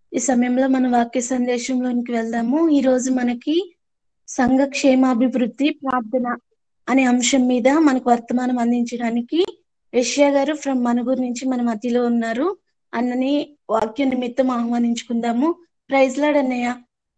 ఈ సమయంలో మన వాక్య సందేశంలోనికి వెళ్దాము ఈ రోజు మనకి సంఘ క్షేమాభివృద్ధి ప్రార్థన అనే అంశం మీద మనకు వర్తమానం అందించడానికి యష్యా గారు ఫ్రమ్ మనుగురు నుంచి మన మధ్యలో ఉన్నారు అన్నని వాక్య నిమిత్తం ఆహ్వానించుకుందాము ప్రైజ్ లాడ్ అన్నయ్య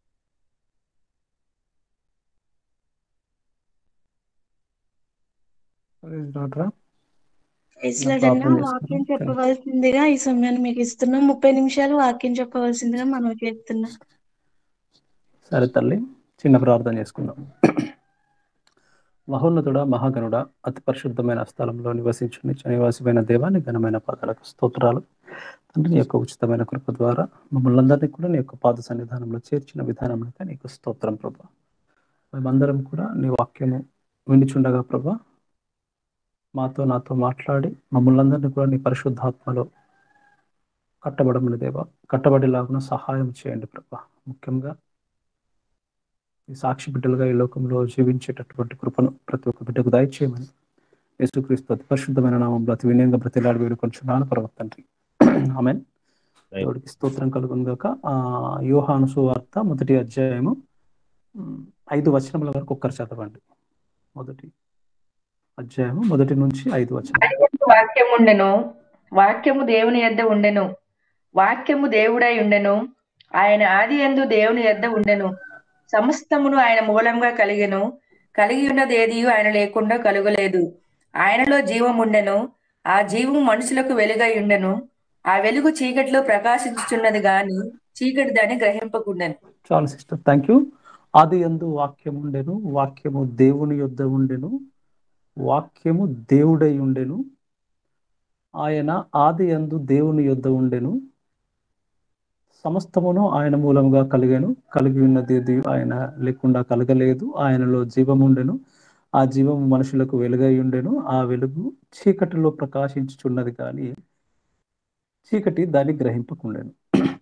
ప్రైజ్ లాడ్ అన్న ప్రార్థన వాక్యం చేసుకుందాం. చెప్పవలసిందిగా ఈ సమయాన్ని మీకు ఇస్తున్నాం ముప్పై నిమిషాలు వాక్యం చెప్పవలసిందిగా మనం చేస్తున్నాం సరే తల్లి చిన్న ప్రార్థన చేసుకుందాం మహోన్నతుడ మహాగణుడ అతి పరిశుద్ధమైన స్థలంలో నివసించు నిత్య నివాసమైన దేవాన్ని ఘనమైన పాదాలకు స్తోత్రాలు తండ్రి నీ యొక్క ఉచితమైన కృప ద్వారా మమ్మల్ని అందరినీ కూడా నీ యొక్క పాద సన్నిధానంలో చేర్చిన విధానం నీకు స్తోత్రం ప్రభా మేమందరం కూడా నీ వాక్యము వినిచుండగా ప్రభా మాతో నాతో మాట్లాడి మమ్మల్ని అందరినీ కూడా నీ పరిశుద్ధాత్మలో కట్టబడమని దేవా కట్టబడేలాగున సహాయం చేయండి ప్రభా ముఖ్యంగా ఈ సాక్షి బిడ్డలుగా ఈ లోకంలో జీవించేటటువంటి కృపను ప్రతి ఒక్క బిడ్డకు దయచేయమని యేసుక్రీస్తు అతి పరిశుద్ధమైన నామంలో అతి వినయంగా ప్రతిలాడి వేడుకొంచున్నాను పరమ తండ్రి ఆమె దేవుడికి స్తోత్రం కలుగును గాక ఆ యోహాను సువార్త మొదటి అధ్యాయము ఉమ్, ఐదు వచనముల వరకు ఒక్కరు చదవండి మొదటి అధ్యాయము మొదటి నుంచి ఐదు వచనం ఆదియందు వాక్యము ఉండెను వాక్యము దేవుని యొద్ద ఉండెను వాక్యము దేవుడై ఉండెను ఆయన ఆది యందు దేవుని యొద్ద ఉండెను సమస్తమును ఆయన మూలంగా కలిగెను కలిగి ఉన్నది ఏది ఆయన లేకుండా కలుగలేదు ఆయనలో జీవం ఉండెను ఆ జీవం మనుషులకు వెలుగై ఉండెను ఆ వెలుగు చీకటిలో ప్రకాశించుచున్నది గాని చీకటి దాన్ని గ్రహింపకుండెను చాలా సిస్టర్ థ్యాంక్ యూ ఆది యందు వాక్యం ఉండెను వాక్యము దేవుని యొద్ద ఉండెను వాక్యము దేవుడై ఉండెను ఆయన ఆది యందు దేవుని యొద్ద ఉండెను సమస్తమును ఆయన మూలముగా కలిగాను కలిగి ఉన్నది ఏది ఆయన లేకుండా కలగలేదు ఆయనలో జీవం ఉండెను ఆ జీవము మనుషులకు వెలుగై ఉండెను ఆ వెలుగు చీకటిలో ప్రకాశించుచున్నది కానీ చీకటి దాన్ని గ్రహింపకుండెను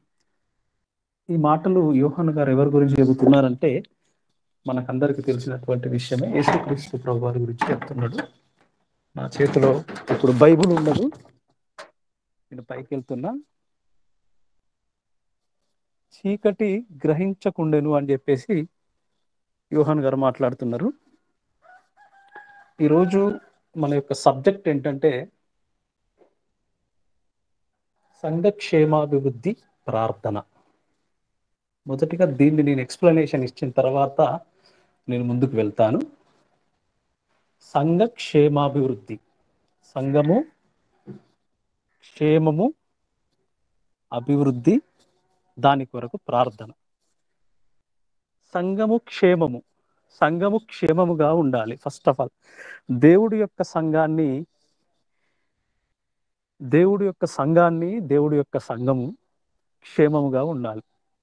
ఈ మాటలు యోహాన్ గారు ఎవరి గురించి చెబుతున్నారంటే మనకందరికి తెలిసినటువంటి విషయమే యేసుక్రీస్తు ప్రభు వారి గురించి చెప్తున్నాడు నా చేతిలో ఇప్పుడు బైబుల్ ఉండదు నేను పైకి వెళ్తున్నా చీకటి గ్రహించకుండెను అని చెప్పేసి యోహాన్ గారు మాట్లాడుతున్నారు ఈరోజు మన యొక్క సబ్జెక్ట్ ఏంటంటే సంఘక్షేమాభివృద్ధి ప్రార్థన మొదటిగా దీన్ని నేను ఎక్స్ప్లెనేషన్ ఇచ్చిన తర్వాత నేను ముందుకు వెళ్తాను సంఘ క్షేమాభివృద్ధి సంఘము క్షేమము అభివృద్ధి దాని కొరకు ప్రార్థన సంఘము క్షేమము సంఘము క్షేమముగా ఉండాలి ఫస్ట్ ఆఫ్ ఆల్ దేవుడి యొక్క సంఘాన్ని దేవుడి యొక్క సంఘాన్ని దేవుడి యొక్క సంఘము క్షేమముగా ఉండాలి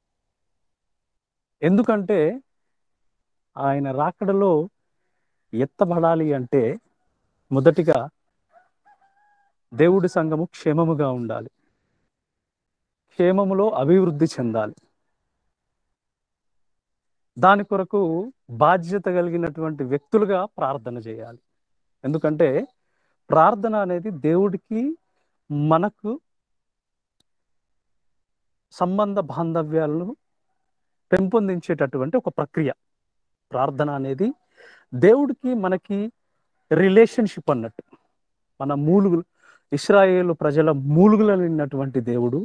ఎందుకంటే ఆయన రాకడలో ఎత్తబడాలి అంటే మొదటిగా దేవుడి సంఘము క్షేమముగా ఉండాలి క్షేమములో అభివృద్ధి చెందాలి దాని కొరకు బాధ్యత కలిగినటువంటి వ్యక్తులుగా ప్రార్థన చేయాలి ఎందుకంటే ప్రార్థన అనేది దేవుడికి మనకు సంబంధ బాంధవ్యాలను పెంపొందించేటటువంటి ఒక ప్రక్రియ ప్రార్థన అనేది దేవుడికి మనకి రిలేషన్షిప్ అన్నట్టు మన మూలుగులు ఇస్రాయేలు ప్రజల మూలుగులైనటువంటి దేవుడు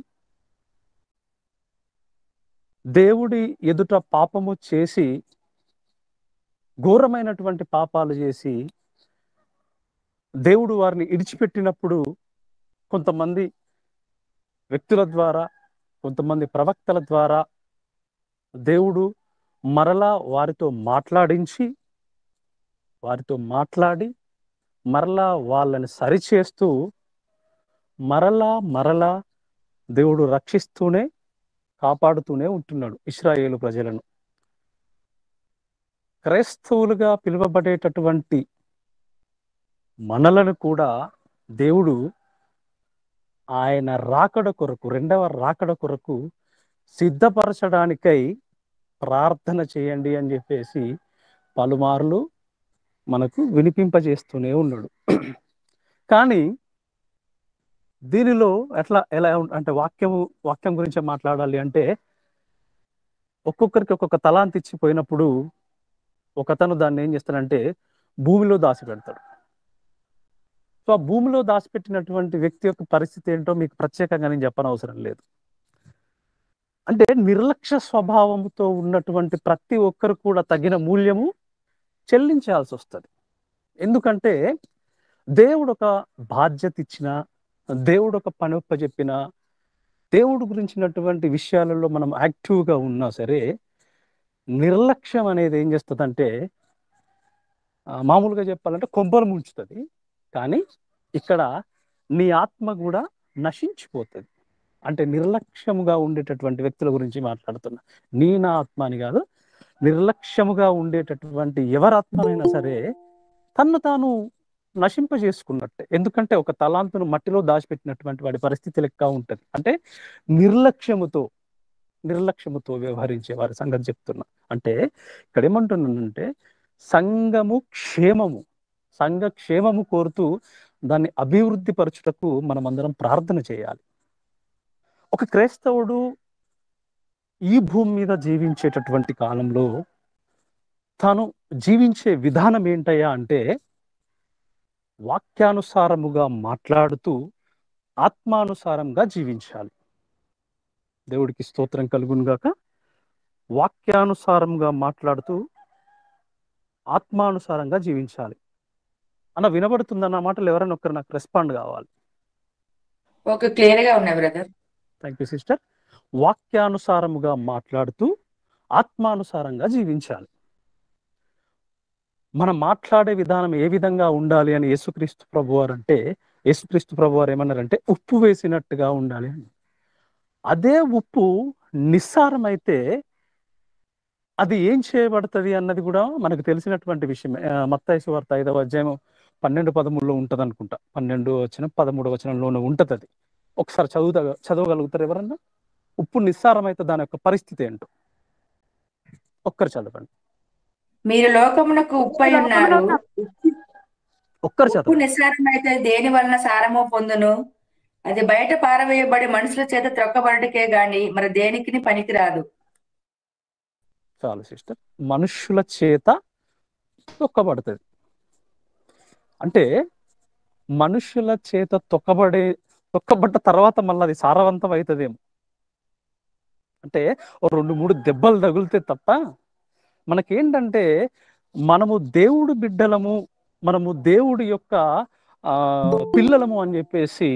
దేవుడి ఎదుట పాపము చేసి ఘోరమైనటువంటి పాపాలు చేసి దేవుడు వారిని ఇడిచిపెట్టినప్పుడు కొంతమంది వ్యక్తుల ద్వారా కొంతమంది ప్రవక్తల ద్వారా దేవుడు మరలా వారితో మాట్లాడించి వారితో మాట్లాడి మరలా వాళ్ళని సరిచేస్తూ మరలా మరలా దేవుడు రక్షిస్తూనే కాపాడుతూనే ఉంటున్నాడు ఇస్రాయేలు ప్రజలను క్రైస్తవులుగా పిలువబడేటటువంటి మనలను కూడా దేవుడు ఆయన రాకడ కొరకు రెండవ రాకడ కొరకు సిద్ధపరచడానికై ప్రార్థన చేయండి అని చెప్పేసి పలుమార్లు మనకు వినిపింపజేస్తూనే ఉన్నాడు కానీ దీనిలో ఎట్లా ఎలా ఉం- అంటే వాక్యము వాక్యం గురించి మాట్లాడాలి అంటే ఒక్కొక్కరికి ఒక్కొక్క తలాంతి ఇచ్చిపోయినప్పుడు ఒకతను దాన్ని ఏం చేస్తాడంటే భూమిలో దాచిపెడతాడు సో ఆ భూమిలో దాచిపెట్టినటువంటి వ్యక్తి యొక్క పరిస్థితి ఏంటో మీకు ప్రత్యేకంగా నేను చెప్పనవసరం లేదు అంటే నిర్లక్ష్య స్వభావంతో ఉన్నటువంటి ప్రతి ఒక్కరు కూడా తగిన మూల్యము చెల్లించాల్సి వస్తుంది ఎందుకంటే దేవుడు ఒక బాధ్యత ఇచ్చిన దేవుడు ఒక పని చెప్పిన దేవుడు గురించినటువంటి విషయాలలో మనం యాక్టివ్గా ఉన్నా సరే నిర్లక్ష్యం అనేది ఏం చేస్తుందంటే ఆ, మామూలుగా చెప్పాలంటే కొంపలు ముంచుతుంది కానీ ఇక్కడ నీ ఆత్మ కూడా నశించిపోతుంది అంటే నిర్లక్ష్యముగా ఉండేటటువంటి వ్యక్తుల గురించి మాట్లాడుతున్నా నీ నా ఆత్మ అని కాదు నిర్లక్ష్యముగా ఉండేటటువంటి ఎవరాత్మనైనా సరే తన్ను తాను నశింపజేసుకున్నట్టే ఎందుకంటే ఒక తలాంతును మట్టిలో దాచిపెట్టినటువంటి వాడి పరిస్థితి లెక్క ఉంటుంది అంటే నిర్లక్ష్యముతో నిర్లక్ష్యముతో వ్యవహరించే వారి సంగతి చెప్తున్నా అంటే ఇక్కడ ఏమంటున్నానంటే సంఘము క్షేమము సంఘ క్షేమము కోరుతూ దాన్ని అభివృద్ధి పరచుటకు మనం అందరం ప్రార్థన చేయాలి ఒక క్రైస్తవుడు ఈ భూమి మీద జీవించేటటువంటి కాలంలో తాను జీవించే విధానం ఏంటయ్యా అంటే వాక్యానుసారముగా మాట్లాడుతూ ఆత్మానుసారంగా జీవించాలి దేవుడికి స్తోత్రం కలుగును గాక వాక్యానుసారంగా మాట్లాడుతూ ఆత్మానుసారంగా జీవించాలి అన్న వినబడుతుందన్న మాటలు ఎవరైనా ఒకరు నాకు రెస్పాండ్ కావాలి ఓకే క్లియర్ గా ఉన్నాయి బ్రదర్ థ్యాంక్ యూ సిస్టర్ వాక్యానుసారముగా మాట్లాడుతూ ఆత్మానుసారంగా జీవించాలి మనం మాట్లాడే విధానం ఏ విధంగా ఉండాలి అని యేసుక్రీస్తు ప్రభువారు అంటే యేసుక్రీస్తు ప్రభువారు ఏమన్నారంటే ఉప్పు వేసినట్టుగా ఉండాలి అని అదే ఉప్పు నిస్సారమైతే అది ఏం చేయబడుతుంది అన్నది కూడా మనకు తెలిసినటువంటి విషయం మత్తాయి వార్త ఐదవ అధ్యాయం పన్నెండు పదమూడులో ఉంటది అనుకుంటా పన్నెండు వచ్చిన పదమూడు వచనంలోనే ఉంటది అది ఒకసారి చదువుతా చదవగలుగుతారు ఎవరన్నా ఉప్పు నిస్సారమైతే దాని యొక్క పరిస్థితి ఏంటో ఒక్కరు చదవండి మీరు లోకమునకు ఉప్పై ఉన్నారు ఒక్కరు ఉప్పు చదవండి నిస్సారమైతే దేని వలన సారము పొందును అది బయట పారవేయబడి మనుషుల చేత త్రొక్కబడుటకే గాని మరి దేనికి పనికిరాదు చాలు సిస్టర్ మనుష్యుల చేత తొక్కబడుతుంది అంటే మనుష్యుల చేత తొక్కబడే తొక్కబడ్డ తర్వాత మళ్ళీ అది సారవంతం అవుతుందేమో అంటే ఓ రెండు మూడు దెబ్బలు తగిలితే తప్ప మనకేంటంటే మనము దేవుడు బిడ్డలము మనము దేవుడి యొక్క ఆ పిల్లలము అని చెప్పేసి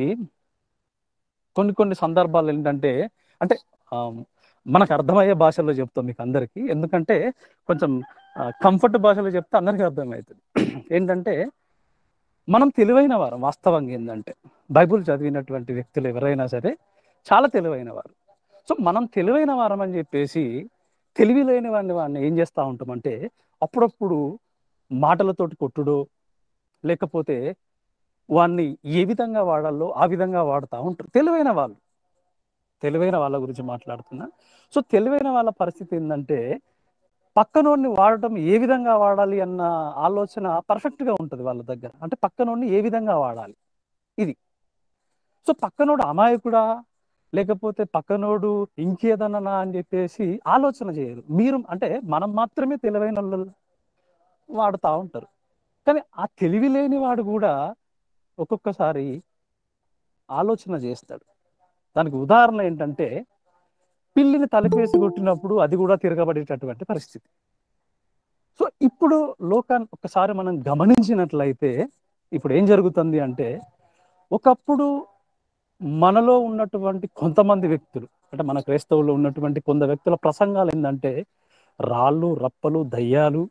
కొన్ని కొన్ని సందర్భాలు ఏంటంటే అంటే ఆ, మనకు అర్థమయ్యే భాషలో చెప్తాం మీకు అందరికీ ఎందుకంటే కొంచెం కంఫర్ట్ భాషలో చెప్తే అందరికీ అర్థమవుతుంది ఏంటంటే మనం తెలివైన వారం వాస్తవంగా ఏంటంటే బైబుల్ చదివినటువంటి వ్యక్తులు ఎవరైనా సరే చాలా తెలివైన వారు సో మనం తెలివైన వారం అని చెప్పేసి తెలివి లేని వాడిని వాడిని ఏం చేస్తూ ఉంటామంటే అప్పుడప్పుడు మాటలతోటి కొట్టుడో లేకపోతే వాడిని ఏ విధంగా వాడాలో ఆ విధంగా వాడుతూ ఉంటారు తెలివైన వాళ్ళు తెలివైన వాళ్ళ గురించి మాట్లాడుతున్నా సో తెలివైన వాళ్ళ పరిస్థితి ఏంటంటే పక్కనోడిని వాడటం ఏ విధంగా వాడాలి అన్న ఆలోచన పర్ఫెక్ట్ గా ఉంటుంది వాళ్ళ దగ్గర అంటే పక్కనోడిని ఏ విధంగా వాడాలి ఇది సో పక్కనోడు అమాయకుడా లేకపోతే పక్కనోడు ఇంకేదన్నా అని చెప్పేసి ఆలోచన చేయరు మీరు అంటే మనం మాత్రమే తెలివైన వాళ్ళు వాడుతూ ఉంటారు కానీ ఆ తెలివి లేని వాడు కూడా ఒక్కొక్కసారి ఆలోచన చేస్తాడు దానికి ఉదాహరణ ఏంటంటే పిల్లిని తలపేసి కొట్టినప్పుడు అది కూడా తిరగబడేటటువంటి పరిస్థితి సో ఇప్పుడు లోకాన్ని ఒకసారి మనం గమనించినట్లయితే ఇప్పుడు ఏం జరుగుతుంది అంటే ఒకప్పుడు మనలో ఉన్నటువంటి కొంతమంది వ్యక్తులు అంటే మన క్రైస్తవుల్లో ఉన్నటువంటి కొంత వ్యక్తుల ప్రసంగాలు ఏంటంటే రాళ్ళు రప్పలు దయ్యాలు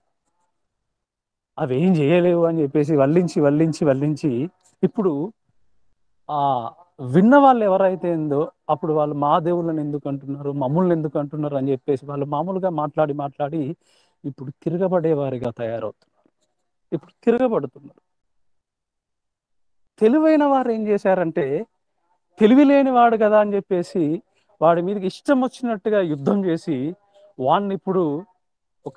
అవి ఏం చేయలేవు అని చెప్పేసి వల్లించి వల్లించి వల్లించి ఇప్పుడు ఆ విన్న వాళ్ళు ఎవరైతే ఏందో అప్పుడు వాళ్ళు మా దేవుళ్ళని ఎందుకు అంటున్నారు మమ్మల్ని ఎందుకు అంటున్నారు అని చెప్పేసి వాళ్ళు మామూలుగా మాట్లాడి మాట్లాడి ఇప్పుడు తిరగబడే వారిగా తయారవుతున్నారు ఇప్పుడు తిరగబడుతున్నారు తెలివైన వారు ఏం చేశారంటే తెలివి లేని వాడు కదా అని చెప్పేసి వాడి మీదకి ఇష్టం వచ్చినట్టుగా యుద్ధం చేసి వాడిని ఇప్పుడు ఒక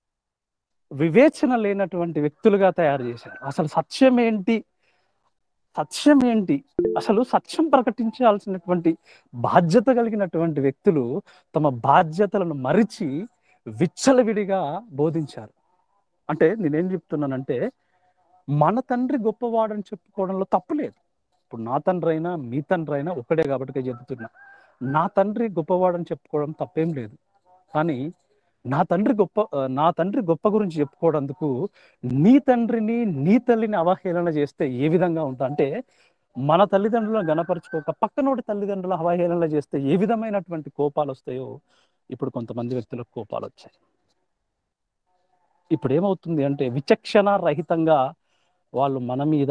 వివేచన లేనటువంటి వ్యక్తులుగా తయారు చేశారు అసలు సత్యం ఏంటి సత్యం ఏంటి అసలు సత్యం ప్రకటించాల్సినటువంటి బాధ్యత కలిగినటువంటి వ్యక్తులు తమ బాధ్యతలను మరిచి విచ్చలవిడిగా బోధించారు అంటే నేనేం చెప్తున్నానంటే మన తండ్రి గొప్పవాడని చెప్పుకోవడంలో తప్పు లేదు ఇప్పుడు నా తండ్రి అయినా మీ తండ్రి అయినా ఒకటే కాబట్టి చెబుతున్నా నా తండ్రి గొప్పవాడని చెప్పుకోవడం తప్పేం లేదు కానీ నా తండ్రి గొప్ప ఆ, నా తండ్రి గొప్ప గురించి చెప్పుకోవడందుకు నీ తండ్రిని నీ తల్లిని అవహేళన చేస్తే ఏ విధంగా ఉంటా అంటే మన తల్లిదండ్రులను గణపరచుకోక పక్కనోటి తల్లిదండ్రుల అవహేళన చేస్తే ఏ విధమైనటువంటి కోపాలు వస్తాయో ఇప్పుడు కొంతమంది వ్యక్తులకు కోపాలు వచ్చాయి ఇప్పుడు ఏమవుతుంది అంటే విచక్షణ రహితంగా వాళ్ళు మన మీద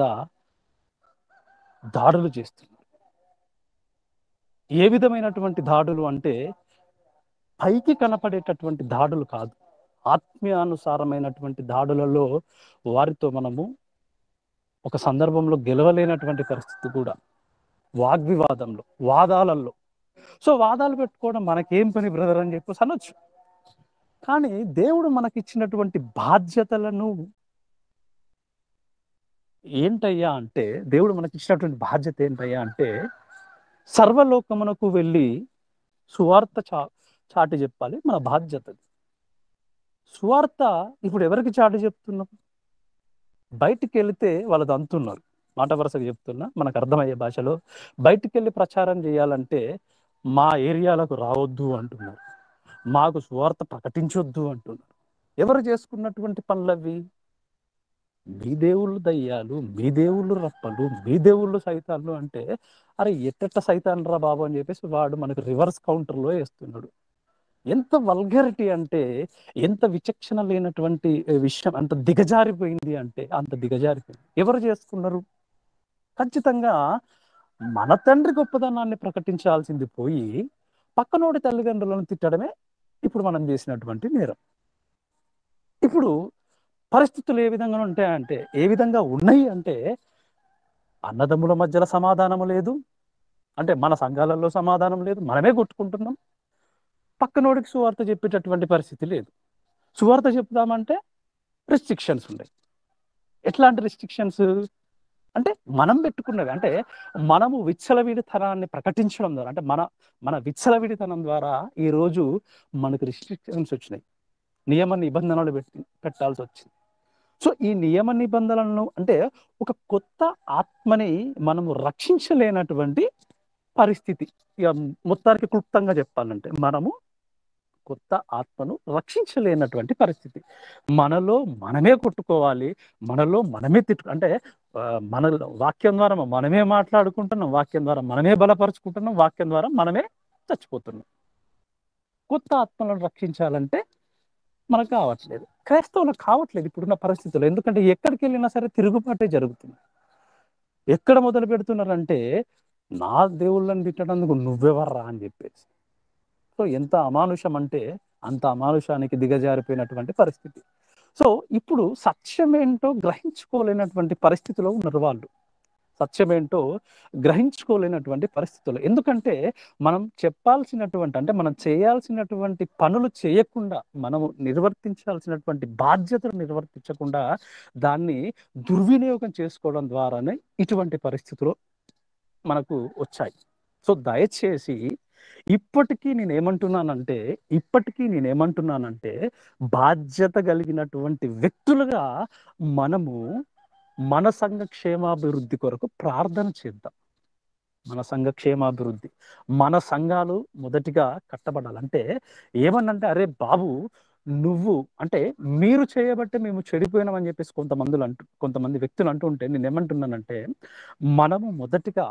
దాడులు చేస్తున్నారు ఏ విధమైనటువంటి దాడులు అంటే పైకి కనపడేటటువంటి దాడులు కాదు ఆత్మీయానుసారమైనటువంటి దాడులలో వారితో మనము ఒక సందర్భంలో గెలవలేనటువంటి పరిస్థితి కూడా వాగ్వివాదంలో వాదాలలో సో వాదాలు పెట్టుకోవడం మనకేం పని బ్రదర్ అని చెప్పేసి అనొచ్చు కానీ దేవుడు మనకిచ్చినటువంటి బాధ్యతలను ఏంటయ్యా అంటే దేవుడు మనకి ఇచ్చినటువంటి బాధ్యత ఏంటయ్యా అంటే సర్వలోకమునకు వెళ్ళి సువార్త చా చాటి చెప్పాలి మన బాధ్యత అది. సువార్త ఇప్పుడు ఎవరికి చాటి చెప్తున్నాం బయటికి వెళితే వాళ్ళది అంతున్నారు మాట వరుసగా చెప్తున్నా మనకు అర్థమయ్యే భాషలో బయటికి వెళ్ళి ప్రచారం చేయాలంటే మా ఏరియాలకు రావద్దు అంటున్నారు మాకు సువార్త ప్రకటించొద్దు అంటున్నారు ఎవరు చేసుకున్నటువంటి పనులవి మీ దేవుళ్ళు దయ్యాలు మీ దేవుళ్ళు రప్పలు మీ దేవుళ్ళు సైతాన్లు అంటే అరే ఎట్టెట్ట సైతాన్ రా బాబు అని చెప్పేసి వాడు మనకు రివర్స్ కౌంటర్లో వేస్తున్నాడు ఎంత వల్గరిటీ అంటే ఎంత విచక్షణ లేనటువంటి విషయం అంత దిగజారిపోయింది అంటే అంత దిగజారిపోయింది ఎవరు చేసుకున్నారు ఖచ్చితంగా మన తండ్రి గొప్పదనాన్ని ప్రకటించాల్సింది పోయి పక్కనోడి తల్లిదండ్రులను తిట్టడమే ఇప్పుడు మనం చేసినటువంటి నేరం ఇప్పుడు పరిస్థితులు ఏ విధంగా ఉంటాయంటే ఏ విధంగా ఉన్నాయి అంటే అన్నదమ్ముల మధ్యలో సమాధానం లేదు అంటే మన సంఘాలలో సమాధానం లేదు మనమే కొట్టుకుంటున్నాం పక్కనోడికి సువార్త చెప్పేటటువంటి పరిస్థితి లేదు సువార్త చెప్దామంటే రిస్ట్రిక్షన్స్ ఉన్నాయి ఎట్లాంటి రిస్ట్రిక్షన్స్ అంటే మనం పెట్టుకున్నవి అంటే మనము విచ్చలవిడితనాన్ని ప్రకటించడం ద్వారా అంటే మన మన విచ్చలవిడితనం ద్వారా ఈ రోజు మనకు రిస్ట్రిక్షన్స్ వచ్చినాయి నియమ నిబంధనలు పెట్టి పెట్టాల్సి వచ్చింది సో ఈ నియమ నిబంధనలను అంటే ఒక కొత్త ఆత్మని మనము రక్షించలేనటువంటి పరిస్థితి ఇక మొత్తానికి క్లుప్తంగా చెప్పాలంటే మనము కొత్త ఆత్మను రక్షించలేనటువంటి పరిస్థితి మనలో మనమే కొట్టుకోవాలి మనలో మనమే తిట్టు అంటే ఆ, మన వాక్యం ద్వారా మనమే మాట్లాడుకుంటున్నాం వాక్యం ద్వారా మనమే బలపరుచుకుంటున్నాం వాక్యం ద్వారా మనమే చచ్చిపోతున్నాం కొత్త ఆత్మలను రక్షించాలంటే మనకు కావట్లేదు క్రైస్తవులకు కావట్లేదు ఇప్పుడున్న పరిస్థితుల్లో ఎందుకంటే ఎక్కడికి వెళ్ళినా సరే తిరుగుబాటే జరుగుతుంది ఎక్కడ మొదలు పెడుతున్నారంటే నా దేవుళ్ళని తిట్టడానికి నువ్వెవర్రా అని చెప్పేసి సో ఎంత అమానుషం అంటే అంత అమానుషానికి దిగజారిపోయినటువంటి పరిస్థితి సో ఇప్పుడు సత్యమేంటో గ్రహించుకోలేనటువంటి పరిస్థితిలో ఉన్నారు వాళ్ళు సత్యమేంటో గ్రహించుకోలేనటువంటి పరిస్థితులు ఎందుకంటే మనం చెప్పాల్సినటువంటి అంటే మనం చేయాల్సినటువంటి పనులు చేయకుండా మనము నిర్వర్తించాల్సినటువంటి బాధ్యతలు నిర్వర్తించకుండా దాన్ని దుర్వినియోగం చేసుకోవడం ద్వారానే ఇటువంటి పరిస్థితులు మనకు వచ్చాయి సో దయచేసి ఇప్పటికీ నేను ఏమంటున్నానంటే ఇప్పటికీ నేను ఏమంటున్నానంటే బాధ్యత కలిగినటువంటి వ్యక్తులుగా మనము మన సంఘ క్షేమాభివృద్ధి కొరకు ప్రార్థన చేద్దాం మన సంఘ క్షేమాభివృద్ధి మన సంఘాలు మొదటిగా కట్టబడాలంటే ఏమన్నంటే అరే బాబు నువ్వు అంటే మీరు చేయబట్టే మేము చెడిపోయినామని చెప్పేసి కొంతమందులు అంటూ కొంతమంది వ్యక్తులు అంటూ ఉంటే నేను ఏమంటున్నానంటే మనము మొదటిగా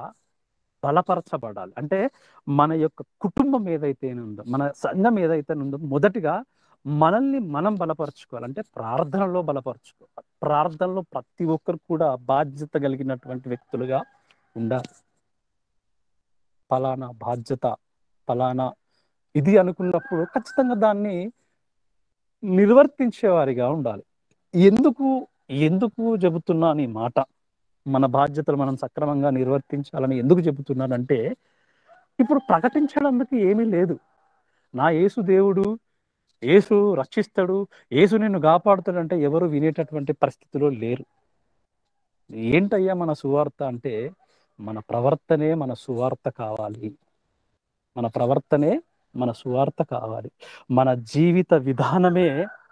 బలపరచబడాలి అంటే మన యొక్క కుటుంబం ఏదైతే ఉందో మన సంఘం ఏదైతే ఉందో మొదటిగా మనల్ని మనం బలపరచుకోవాలి అంటే ప్రార్థనలో బలపరచుకోవాలి ప్రార్థనలో ప్రతి ఒక్కరు కూడా బాధ్యత కలిగినటువంటి వ్యక్తులుగా ఉండాలి ఫలానా బాధ్యత ఫలానా ఇది అనుకున్నప్పుడు ఖచ్చితంగా దాన్ని నిర్వర్తించేవారిగా ఉండాలి ఎందుకు ఎందుకు చెబుతున్నాను ఈ మాట మన బాధ్యతలు మనం సక్రమంగా నిర్వర్తించాలని ఎందుకు చెబుతున్నానంటే ఇప్పుడు ప్రకటించడానికి ఏమీ లేదు నా యేసు దేవుడు యేసు రక్షిస్తాడు యేసు నిన్ను కాపాడుతాడంటే ఎవరు వినేటటువంటి పరిస్థితిలో లేరు ఏంటయ్యా మన సువార్త అంటే మన ప్రవర్తనే మన సువార్త కావాలి మన ప్రవర్తనే మన సువార్త కావాలి మన జీవిత విధానమే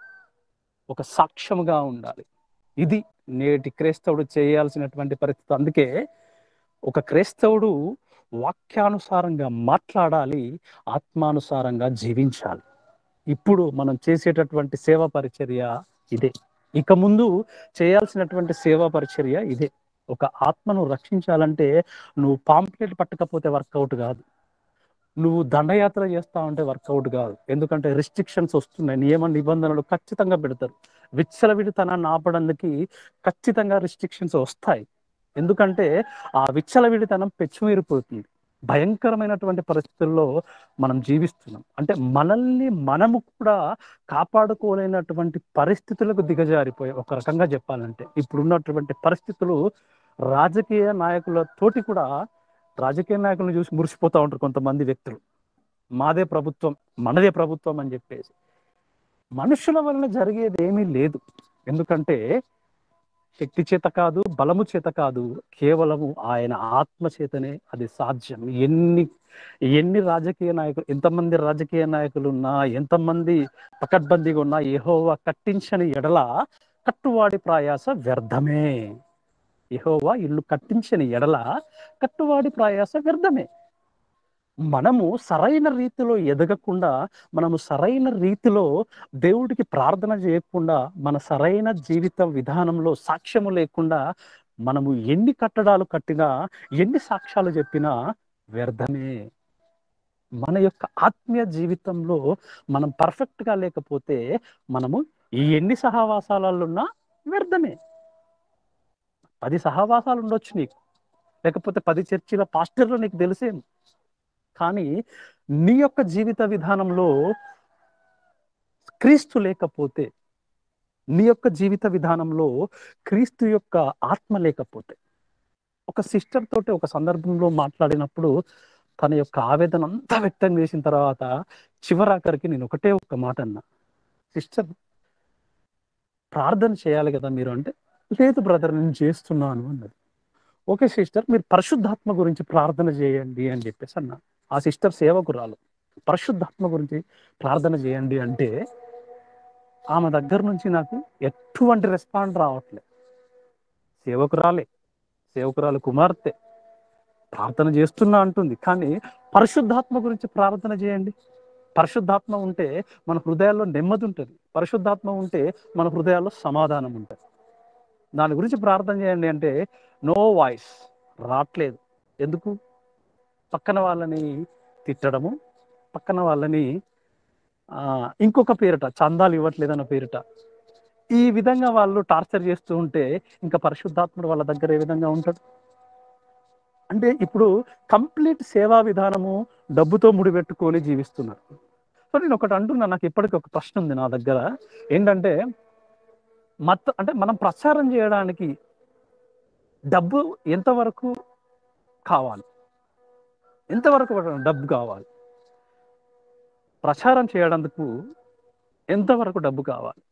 ఒక సాక్ష్యముగా ఉండాలి ఇది నేటి క్రైస్తవుడు చేయాల్సినటువంటి పరిస్థితి అందుకే ఒక క్రైస్తవుడు వాక్యానుసారంగా మాట్లాడాలి ఆత్మానుసారంగా జీవించాలి ఇప్పుడు మనం చేసేటటువంటి సేవా పరిచర్య ఇదే ఇక ముందు చేయాల్సినటువంటి సేవా పరిచర్య ఇదే ఒక ఆత్మను రక్షించాలంటే నువ్వు పాంప్లెట్ పట్టకపోతే వర్కౌట్ కాదు నువ్వు దండయాత్ర చేస్తా ఉంటే వర్కౌట్ కాదు ఎందుకంటే రిస్ట్రిక్షన్స్ వస్తున్నాయి నియమ నిబంధనలు ఖచ్చితంగా పెడతారు విచ్చలవిడితనాన్ని ఆపడానికి ఖచ్చితంగా రిస్ట్రిక్షన్స్ వస్తాయి ఎందుకంటే ఆ విచ్చలవిడితనం పెచ్చుమీరిపోతుంది భయంకరమైనటువంటి పరిస్థితుల్లో మనం జీవిస్తున్నాం అంటే మనల్ని మనము కూడా కాపాడుకోలేనటువంటి పరిస్థితులకు దిగజారిపోయి ఒక రకంగా చెప్పాలంటే ఇప్పుడున్నటువంటి పరిస్థితులు రాజకీయ నాయకుల తోటి కూడా రాజకీయ నాయకులను చూసి మురిసిపోతూ ఉంటారు కొంతమంది వ్యక్తులు మాదే ప్రభుత్వం మనదే ప్రభుత్వం అని చెప్పేసి మనుషుల వలన జరిగేది ఏమీ లేదు ఎందుకంటే శక్తి చేత కాదు బలము చేత కాదు కేవలము ఆయన ఆత్మ చేతనే అది సాధ్యం ఎన్ని ఎన్ని రాజకీయ నాయకులు ఎంతమంది రాజకీయ నాయకులు ఉన్నా ఎంతమంది పకడ్బందీగా ఉన్నా యెహోవా కట్టించని ఎడల కట్టువాడి ప్రయాస వ్యర్థమే యెహోవా ఇల్లు కట్టించని ఎడల కట్టువాడి ప్రయాస వ్యర్థమే మనము సరైన రీతిలో ఎదగకుండా మనము సరైన రీతిలో దేవుడికి ప్రార్థన చేయకుండా మన సరైన జీవిత విధానంలో సాక్ష్యము లేకుండా మనము ఎన్ని కట్టడాలు కట్టినా ఎన్ని సాక్ష్యాలు చెప్పినా వ్యర్థమే మన యొక్క ఆత్మీయ జీవితంలో మనం పర్ఫెక్ట్ గా లేకపోతే మనము ఈ ఎన్ని సహవాసాలలో ఉన్నా వ్యర్థమే పది సహవాసాలు ఉండొచ్చు నీకు లేకపోతే పది చర్చిల పాస్టర్లు నీకు తెలిసేమో కానీ నీ యొక్క జీవిత విధానంలో క్రీస్తు లేకపోతే నీ యొక్క జీవిత విధానంలో క్రీస్తు యొక్క ఆత్మ లేకపోతే ఒక సిస్టర్ తోటి ఒక సందర్భంలో మాట్లాడినప్పుడు తన యొక్క ఆవేదన అంతా వ్యక్తం చేసిన తర్వాత చివరాఖరికి నేను ఒకటే ఒక్క మాట అన్నా సిస్టర్ ప్రార్థన చేయాలి కదా మీరు అంటే లేదు బ్రదర్ నేను చేస్తున్నాను అన్నది ఓకే సిస్టర్ మీరు పరిశుద్ధాత్మ గురించి ప్రార్థన చేయండి అని చెప్పేసి అన్నా ఆ సిస్టర్ సేవకురాలు పరిశుద్ధాత్మ గురించి ప్రార్థన చేయండి అంటే ఆమె దగ్గర నుంచి నాకు ఎటువంటి రెస్పాండ్ రావట్లే సేవకురాలే సేవకురాలు కుమార్తె ప్రార్థన చేస్తున్నా అంటుంది కానీ పరిశుద్ధాత్మ గురించి ప్రార్థన చేయండి పరిశుద్ధాత్మ ఉంటే మన హృదయాల్లో నెమ్మది ఉంటుంది పరిశుద్ధాత్మ ఉంటే మన హృదయాల్లో సమాధానం ఉంటుంది దాని గురించి ప్రార్థన చేయండి అంటే నో వాయిస్ రావట్లేదు ఎందుకు పక్కన వాళ్ళని తిట్టడము పక్కన వాళ్ళని ఆ, ఇంకొక పేరిట చందాలు ఇవ్వట్లేదన్న పేరిట ఈ విధంగా వాళ్ళు టార్చర్ చేస్తూ ఉంటే ఇంకా పరిశుద్ధాత్ముడు వాళ్ళ దగ్గర ఏ విధంగా ఉంటాడు అంటే ఇప్పుడు కంప్లీట్ సేవా విధానము డబ్బుతో ముడిపెట్టుకొని జీవిస్తున్నారు సో నేను ఒకటి అంటున్నా నాకు ఇప్పటికీ ఒక ప్రశ్న ఉంది నా దగ్గర ఏంటంటే మత అంటే మనం ప్రచారం చేయడానికి డబ్బు ఎంతవరకు కావాలి ఎంతవరకు డబ్బు కావాలి ప్రచారం చేయడానికి ఎంతవరకు డబ్బు కావాలి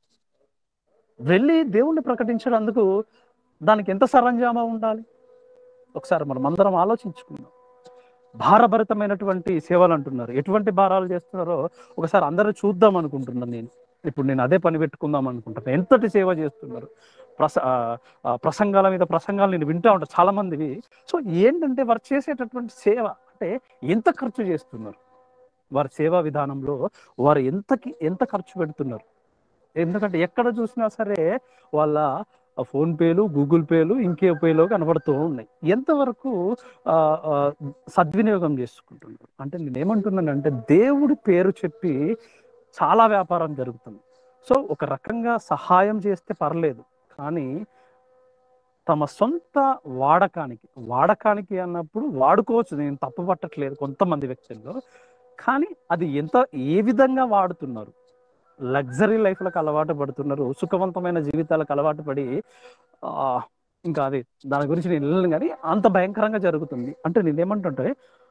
వెళ్ళి దేవుణ్ణి ప్రకటించడానికి దానికి ఎంత సరంజామా ఉండాలి ఒకసారి మనం అందరం ఆలోచించుకుందాం భారభరితమైనటువంటి సేవలు అంటున్నారు ఎటువంటి భారాలు చేస్తున్నారో ఒకసారి అందరూ చూద్దాం అనుకుంటున్నాను నేను ఇప్పుడు నేను అదే పని పెట్టుకుందాం అనుకుంటున్నాను ఎంతటి సేవ చేస్తున్నారు ప్రస ఆ, ఆ, ప్రసంగాల మీద ప్రసంగాలు నేను వింటా ఉంటాను చాలా మందివి సో ఏంటంటే వారు చేసేటటువంటి సేవ అంటే ఎంత ఖర్చు చేస్తున్నారు వారి సేవా విధానంలో వారు ఎంతకి ఎంత ఖర్చు పెడుతున్నారు ఎందుకంటే ఎక్కడ చూసినా సరే వాళ్ళ ఫోన్ పేలు గూగుల్ పేలు ఇంకే పేలు కనబడుతూ ఉన్నాయి ఎంతవరకు ఆ, ఆ, సద్వినియోగం చేసుకుంటున్నారు అంటే నేను ఏమంటున్నానంటే దేవుడి పేరు చెప్పి చాలా వ్యాపారం జరుగుతుంది సో ఒక రకంగా సహాయం చేస్తే పర్లేదు కానీ తమ సొంత వాడకానికి వాడకానికి అన్నప్పుడు వాడుకోవచ్చు నేను తప్పు పట్టట్లేదు కొంతమంది వ్యక్తుల్లో కానీ అది ఎంత ఏ విధంగా వాడుతున్నారు లగ్జరీ లైఫ్లకు అలవాటు పడుతున్నారు సుఖవంతమైన జీవితాలకు అలవాటు పడి ఆ, ఇంకా అది దాని గురించి నేను వెళ్ళను కానీ అంత భయంకరంగా జరుగుతుంది అంటే నేనేమంటుంటే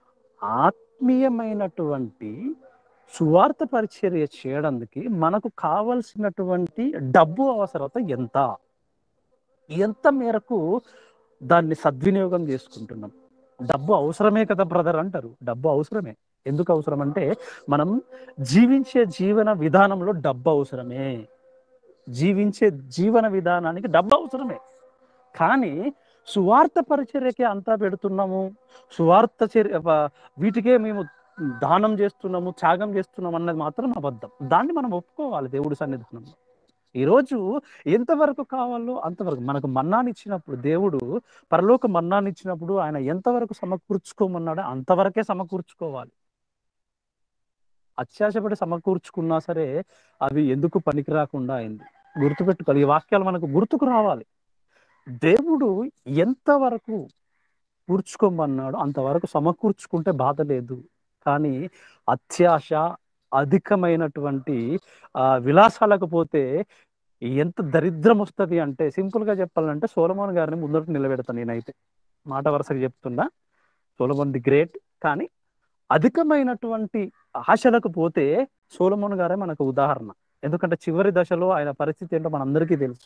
ఆత్మీయమైనటువంటి సువార్త పరిచర్య చేయడానికి మనకు కావలసినటువంటి డబ్బు అవసరత ఎంత ఎంత మేరకు దాన్ని సద్వినియోగం చేసుకుంటున్నాం డబ్బు అవసరమే కదా బ్రదర్ అంటారు డబ్బు అవసరమే ఎందుకు అవసరం అంటే మనం జీవించే జీవన విధానంలో డబ్బు అవసరమే జీవించే జీవన విధానానికి డబ్బు అవసరమే కానీ సువార్త పరిచర్యకే అంతా పెడుతున్నాము సువార్త చర్య వ- వీటికే మేము దానం చేస్తున్నాము త్యాగం చేస్తున్నాము అన్నది మాత్రం అబద్ధం దాన్ని మనం ఒప్పుకోవాలి దేవుడి సన్నిధానంలో ఈరోజు ఎంతవరకు కావాలో అంతవరకు మనకు మన్నాన్ని ఇచ్చినప్పుడు దేవుడు పరలోక మన్నాన్ని ఇచ్చినప్పుడు ఆయన ఎంతవరకు సమకూర్చుకోమన్నాడో అంతవరకే సమకూర్చుకోవాలి అత్యాశపడి సమకూర్చుకున్నా సరే అవి ఎందుకు పనికి రాకుండా అయింది గుర్తుపెట్టుకోవాలి ఈ వాక్యాలు మనకు గుర్తుకు రావాలి దేవుడు ఎంతవరకు కూర్చుకోమన్నాడో అంతవరకు సమకూర్చుకుంటే బాధ లేదు కానీ అత్యాశ అధికమైనటువంటి ఆ విలాసాలకు పోతే ఎంత దరిద్రం వస్తుంది అంటే సింపుల్ గా చెప్పాలంటే సోలమోన్ గారిని ముందర నిలబెడతాను నేనైతే మాట వరుసగా చెప్తున్నా సోలమోన్ ది గ్రేట్ కానీ అధికమైనటువంటి ఆశలకు పోతే సోలమోన్ గారే మనకు ఉదాహరణ ఎందుకంటే చివరి దశలో ఆయన పరిస్థితి ఏంటో మనందరికీ తెలుసు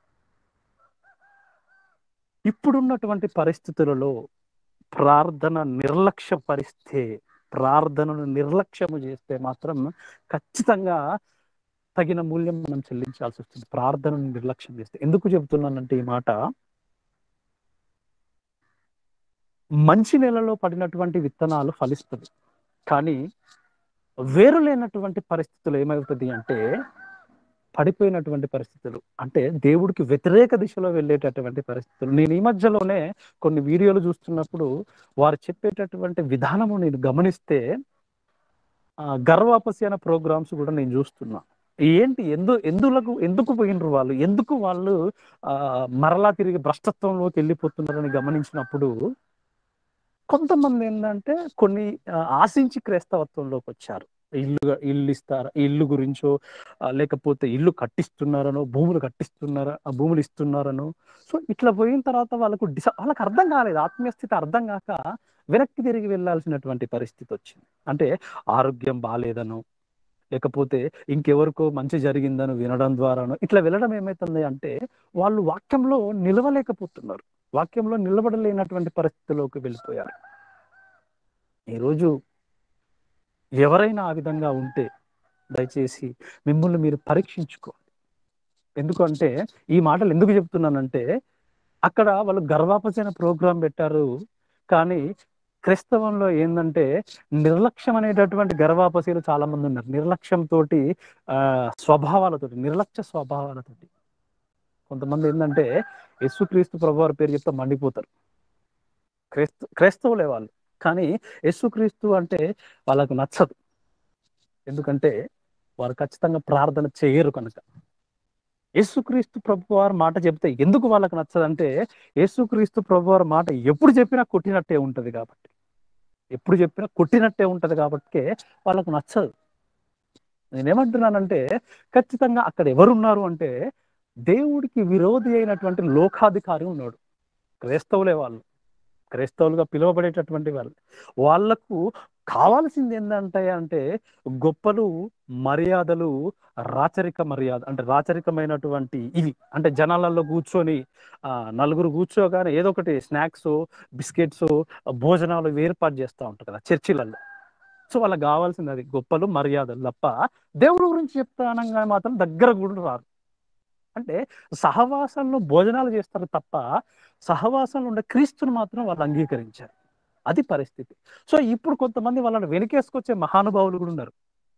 ఇప్పుడున్నటువంటి పరిస్థితులలో ప్రార్థన నిర్లక్ష్య పరిస్థితి ప్రార్థనను నిర్లక్ష్యము చేస్తే మాత్రం ఖచ్చితంగా తగిన మూల్యం మనం చెల్లించాల్సి వస్తుంది ప్రార్థనను నిర్లక్ష్యం చేస్తే ఎందుకు చెబుతున్నానంటే ఈ మాట మంచి నెలలో పడినటువంటి విత్తనాలు ఫలిస్తుంది కానీ వేరు లేనటువంటి పరిస్థితులు ఏమవుతుంది అంటే పడిపోయినటువంటి పరిస్థితులు అంటే దేవుడికి వ్యతిరేక దిశలో వెళ్ళేటటువంటి పరిస్థితులు నేను ఈ మధ్యలోనే కొన్ని వీడియోలు చూస్తున్నప్పుడు వారు చెప్పేటటువంటి విధానము నేను గమనిస్తే ఆ, గర్వాపసి అనే ప్రోగ్రామ్స్ కూడా నేను చూస్తున్నా ఏంటి ఎందు ఎందులకు ఎందుకు పోయినరు వాళ్ళు ఎందుకు వాళ్ళు ఆ మరలా తిరిగి భ్రష్టత్వంలోకి వెళ్ళిపోతున్నారని గమనించినప్పుడు కొంతమంది ఏంటంటే కొన్ని ఆ, ఆశించి క్రైస్తవత్వంలోకి వచ్చారు ఇల్లు ఇల్లు ఇస్తారా ఇల్లు గురించో ఆ, లేకపోతే ఇల్లు కట్టిస్తున్నారనో భూములు కట్టిస్తున్నారా ఆ భూములు ఇస్తున్నారనో సో ఇట్లా పోయిన తర్వాత వాళ్ళకు డిస వాళ్ళకి అర్థం కాలేదు ఆత్మీయ స్థితి అర్థం కాక వెనక్కి తిరిగి వెళ్ళాల్సినటువంటి పరిస్థితి వచ్చింది అంటే ఆరోగ్యం బాగాలేదనో లేకపోతే ఇంకెవరికో మంచి జరిగిందను వినడం ద్వారానో ఇట్లా వెళ్ళడం ఏమవుతుంది అంటే వాళ్ళు వాక్యంలో నిలవలేకపోతున్నారు వాక్యంలో నిలబడలేనటువంటి పరిస్థితిలోకి వెళ్ళిపోయారు ఈరోజు ఎవరైనా ఆ విధంగా ఉంటే దయచేసి మిమ్మల్ని మీరు పరీక్షించుకోండి ఎందుకంటే ఈ మాటలు ఎందుకు చెప్తున్నానంటే అక్కడ వాళ్ళు గర్వాపచన ప్రోగ్రాం పెట్టారు కానీ క్రైస్తవంలో ఏంటంటే నిర్లక్ష్యం అనేటటువంటి గర్వాపసీలు చాలా మంది ఉన్నారు నిర్లక్ష్యం తోటి ఆ స్వభావాలతోటి నిర్లక్ష్య స్వభావాలతోటి కొంతమంది ఏంటంటే యేసుక్రీస్తు ప్రభు వారి పేరు చెప్తే మండిపోతారు క్రైస్త క్రైస్తవులే వాళ్ళు కానీ యేసుక్రీస్తు అంటే వాళ్ళకు నచ్చదు ఎందుకంటే వారు ఖచ్చితంగా ప్రార్థన చేయరు కనుక యేసుక్రీస్తు ప్రభు వారి మాట చెప్తే ఎందుకు వాళ్ళకి నచ్చదంటే యేసుక్రీస్తు ప్రభు వారి మాట ఎప్పుడు చెప్పినా కొట్టినట్టే ఉంటది కాబట్టి ఎప్పుడు చెప్పినా కొట్టినట్టే ఉంటది కాబట్టి వాళ్ళకు నచ్చదు నేనేమంటున్నానంటే ఖచ్చితంగా అక్కడ ఎవరున్నారు అంటే దేవుడికి విరోధి అయినటువంటి లోకాధికారి ఉన్నాడు క్రైస్తవులే వాళ్ళు క్రైస్తవులుగా పిలువబడేటటువంటి వాళ్ళు వాళ్లకు కావాల్సింది ఏంటంటే అంటే గొప్పలు మర్యాదలు రాచరిక మర్యాద అంటే రాచరికమైనటువంటి ఇవి అంటే జనాలలో కూర్చొని ఆ నలుగురు కూర్చోగానే ఏదో ఒకటి స్నాక్స్ బిస్కెట్స్ భోజనాలు ఇవి ఏర్పాటు చేస్తూ ఉంటారు కదా చర్చిలలో సో వాళ్ళకి కావాల్సింది అది గొప్పలు మర్యాదలు తప్ప దేవుడి గురించి చెప్తానంగా మాత్రం దగ్గర కూడా రారు అంటే సహవాసంలో భోజనాలు చేస్తారు తప్ప సహవాసంలో ఉండే క్రీస్తుని మాత్రం వాళ్ళు అంగీకరించారు అది పరిస్థితి సో ఇప్పుడు కొంతమంది వాళ్ళని వెనకేసుకొచ్చే మహానుభావులు కూడా ఉన్నారు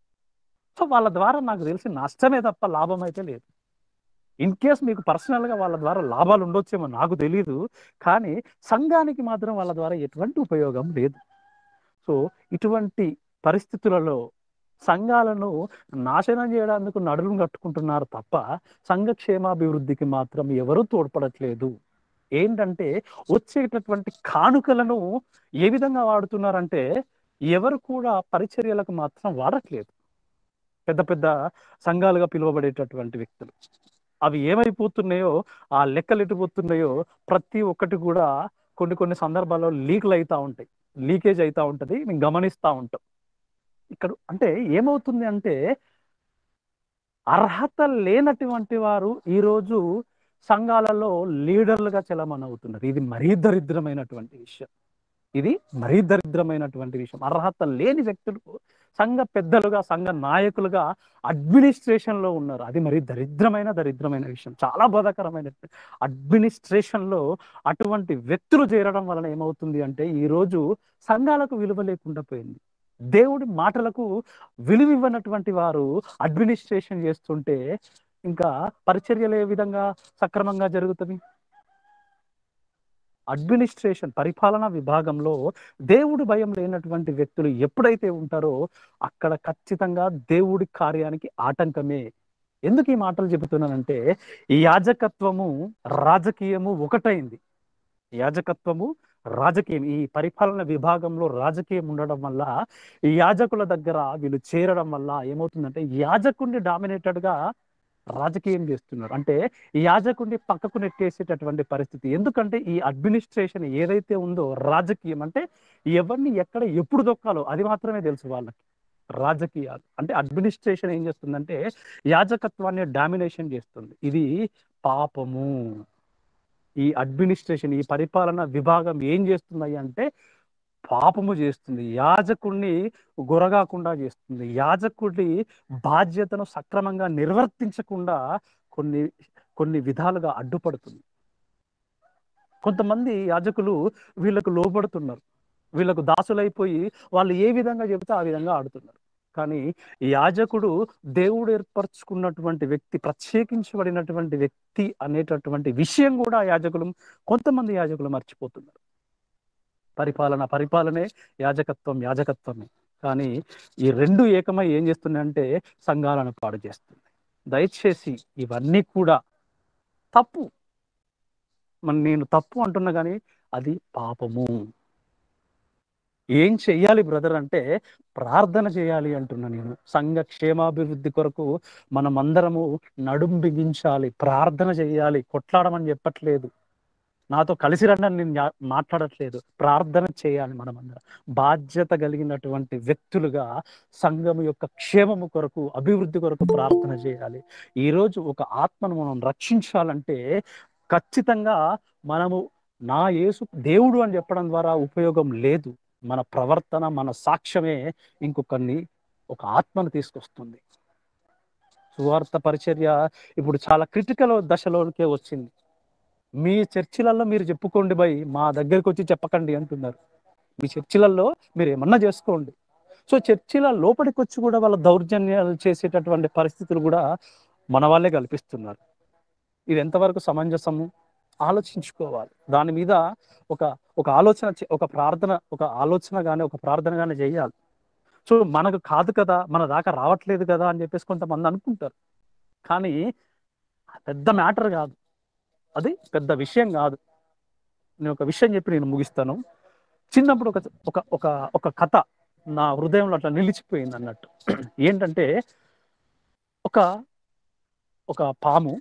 సో వాళ్ళ ద్వారా నాకు తెలిసి నష్టమే తప్ప లాభం అయితే లేదు ఇన్ కేస్ మీకు పర్సనల్ గా వాళ్ళ ద్వారా లాభాలు ఉండొచ్చేమో నాకు తెలియదు కానీ సంఘానికి మాత్రం వాళ్ళ ద్వారా ఎటువంటి ఉపయోగం లేదు సో ఇటువంటి పరిస్థితులలో సంఘాలను నాశనం చేయడానికి నడులు కట్టుకుంటున్నారు తప్ప సంఘ క్షేమాభివృద్ధికి మాత్రం ఎవరూ తోడ్పడట్లేదు ఏంటంటే వచ్చేటటువంటి కానుకలను ఏ విధంగా వాడుతున్నారంటే ఎవరు కూడా పరిచర్యలకు మాత్రం వాడట్లేదు పెద్ద పెద్ద సంఘాలుగా పిలువబడేటటువంటి వ్యక్తులు అవి ఏమైపోతున్నాయో ఆ లెక్కలు ఎటుపోతున్నాయో ప్రతి ఒక్కటి కూడా కొన్ని కొన్ని సందర్భాల్లో లీక్లు అవుతా ఉంటాయి లీకేజ్ అవుతా ఉంటది మేము గమనిస్తూ ఉంటాం ఇక్కడ అంటే ఏమవుతుంది అంటే అర్హత లేనటువంటి వారు ఈరోజు సంఘాలలో లీడర్లుగా చలమని అవుతున్నారు ఇది మరీ దరిద్రమైనటువంటి విషయం ఇది మరీ దరిద్రమైనటువంటి విషయం అర్హత లేని వ్యక్తులు సంఘ పెద్దలుగా సంఘ నాయకులుగా అడ్మినిస్ట్రేషన్ లో ఉన్నారు అది మరి దరిద్రమైన దరిద్రమైన విషయం చాలా బాధాకరమైన అడ్మినిస్ట్రేషన్ లో అటువంటి వ్యక్తులు చేరడం వలన ఏమవుతుంది అంటే ఈ రోజు సంఘాలకు విలువ లేకుండా పోయింది దేవుడి మాటలకు విలువ ఇవ్వనటువంటి వారు అడ్మినిస్ట్రేషన్ చేస్తుంటే ఇంకా పరిచర్యలు ఏ విధంగా సక్రమంగా జరుగుతుంది అడ్మినిస్ట్రేషన్ పరిపాలనా విభాగంలో దేవుడి భయం లేనటువంటి వ్యక్తులు ఎప్పుడైతే ఉంటారో అక్కడ ఖచ్చితంగా దేవుడి కార్యానికి ఆటంకమే ఎందుకు ఈ మాటలు చెబుతున్నానంటే ఈ యాజకత్వము రాజకీయము ఒకటైంది యాజకత్వము రాజకీయం ఈ పరిపాలన విభాగంలో రాజకీయం ఉండడం వల్ల ఈ యాజకుల దగ్గర వీళ్ళు చేరడం వల్ల ఏమవుతుందంటే యాజకుడిని డామినేటెడ్ గా రాజకీయం చేస్తున్నారు అంటే ఈ యాజకుడిని పక్కకు నెట్టేసేటటువంటి పరిస్థితి ఎందుకంటే ఈ అడ్మినిస్ట్రేషన్ ఏదైతే ఉందో రాజకీయం అంటే ఎవరిని ఎక్కడ ఎప్పుడు దొక్కాలో అది మాత్రమే తెలుసు వాళ్ళకి రాజకీయాలు అంటే అడ్మినిస్ట్రేషన్ ఏం చేస్తుందంటే యాజకత్వాన్ని డామినేషన్ చేస్తుంది ఇది పాపము ఈ అడ్మినిస్ట్రేషన్ ఈ పరిపాలన విభాగం ఏం చేస్తున్నాయి అంటే పాపము చేస్తుంది యాజకుడిని గురగాకుండా చేస్తుంది యాజకుడి బాధ్యతను సక్రమంగా నిర్వర్తించకుండా కొన్ని కొన్ని విధాలుగా అడ్డుపడుతుంది కొంతమంది యాజకులు వీళ్ళకు లోబడుతున్నారు వీళ్ళకు దాసులైపోయి వాళ్ళు ఏ విధంగా చెబితే ఆ విధంగా ఆడుతున్నారు కానీ యాజకుడు దేవుడు ఏర్పరచుకున్నటువంటి వ్యక్తి ప్రత్యేకించబడినటువంటి వ్యక్తి అనేటటువంటి విషయం కూడా యాజకులు కొంతమంది యాజకులు మర్చిపోతున్నారు పరిపాలన పరిపాలనే యాజకత్వం యాజకత్వమే కానీ ఈ రెండు ఏకమై ఏం చేస్తున్నాయంటే సంఘాలను పాడు చేస్తుంది దయచేసి ఇవన్నీ కూడా తప్పు మన నేను తప్పు అంటున్నా కానీ అది పాపము ఏం చెయ్యాలి బ్రదర్ అంటే ప్రార్థన చేయాలి అంటున్నా నేను సంఘ క్షేమాభివృద్ధి కొరకు మనం అందరము నడుం బిగించాలి ప్రార్థన చేయాలి కొట్లాడమని చెప్పట్లేదు నాతో కలిసి రండి అని నేను యా- మాట్లాడట్లేదు ప్రార్థన చేయాలి మనం అందరం బాధ్యత కలిగినటువంటి వ్యక్తులుగా సంఘం యొక్క క్షేమము కొరకు అభివృద్ధి కొరకు ప్రార్థన చేయాలి ఈరోజు ఒక ఆత్మను మనం రక్షించాలంటే ఖచ్చితంగా మనము నా యేసు దేవుడు అని చెప్పడం ద్వారా ఉపయోగం లేదు మన ప్రవర్తన మన సాక్ష్యమే ఇంకొకరిని ఒక ఆత్మను తీసుకొస్తుంది సువార్త పరిచర్య ఇప్పుడు చాలా క్రిటికల్ దశలోకే వచ్చింది మీ చర్చిలలో మీరు చెప్పుకోండి బై మా దగ్గరికి వచ్చి చెప్పకండి అంటున్నారు మీ చర్చిలలో మీరు ఏమన్నా చేసుకోండి సో చర్చిల లోపలికి వచ్చి కూడా వాళ్ళ దౌర్జన్యాలు చేసేటటువంటి పరిస్థితులు కూడా మన వాళ్ళే కల్పిస్తున్నారు ఇది ఎంతవరకు సమంజసము ఆలోచించుకోవాలి దాని మీద ఒక ఒక ఆలోచన చే- ఒక ప్రార్థన ఒక ఆలోచన కానీ ఒక ప్రార్థన కానీ చేయాలి సో మనకు కాదు కదా మన దాకా రావట్లేదు కదా అని చెప్పేసి కొంతమంది అనుకుంటారు కానీ పెద్ద మ్యాటర్ కాదు అది పెద్ద విషయం కాదు నేను ఒక విషయం చెప్పి నేను ముగిస్తాను చిన్నప్పుడు ఒక ఒక ఒక ఒక కథ నా హృదయంలో అట్లా నిలిచిపోయింది అన్నట్టు ఏంటంటే ఒక ఒక పాము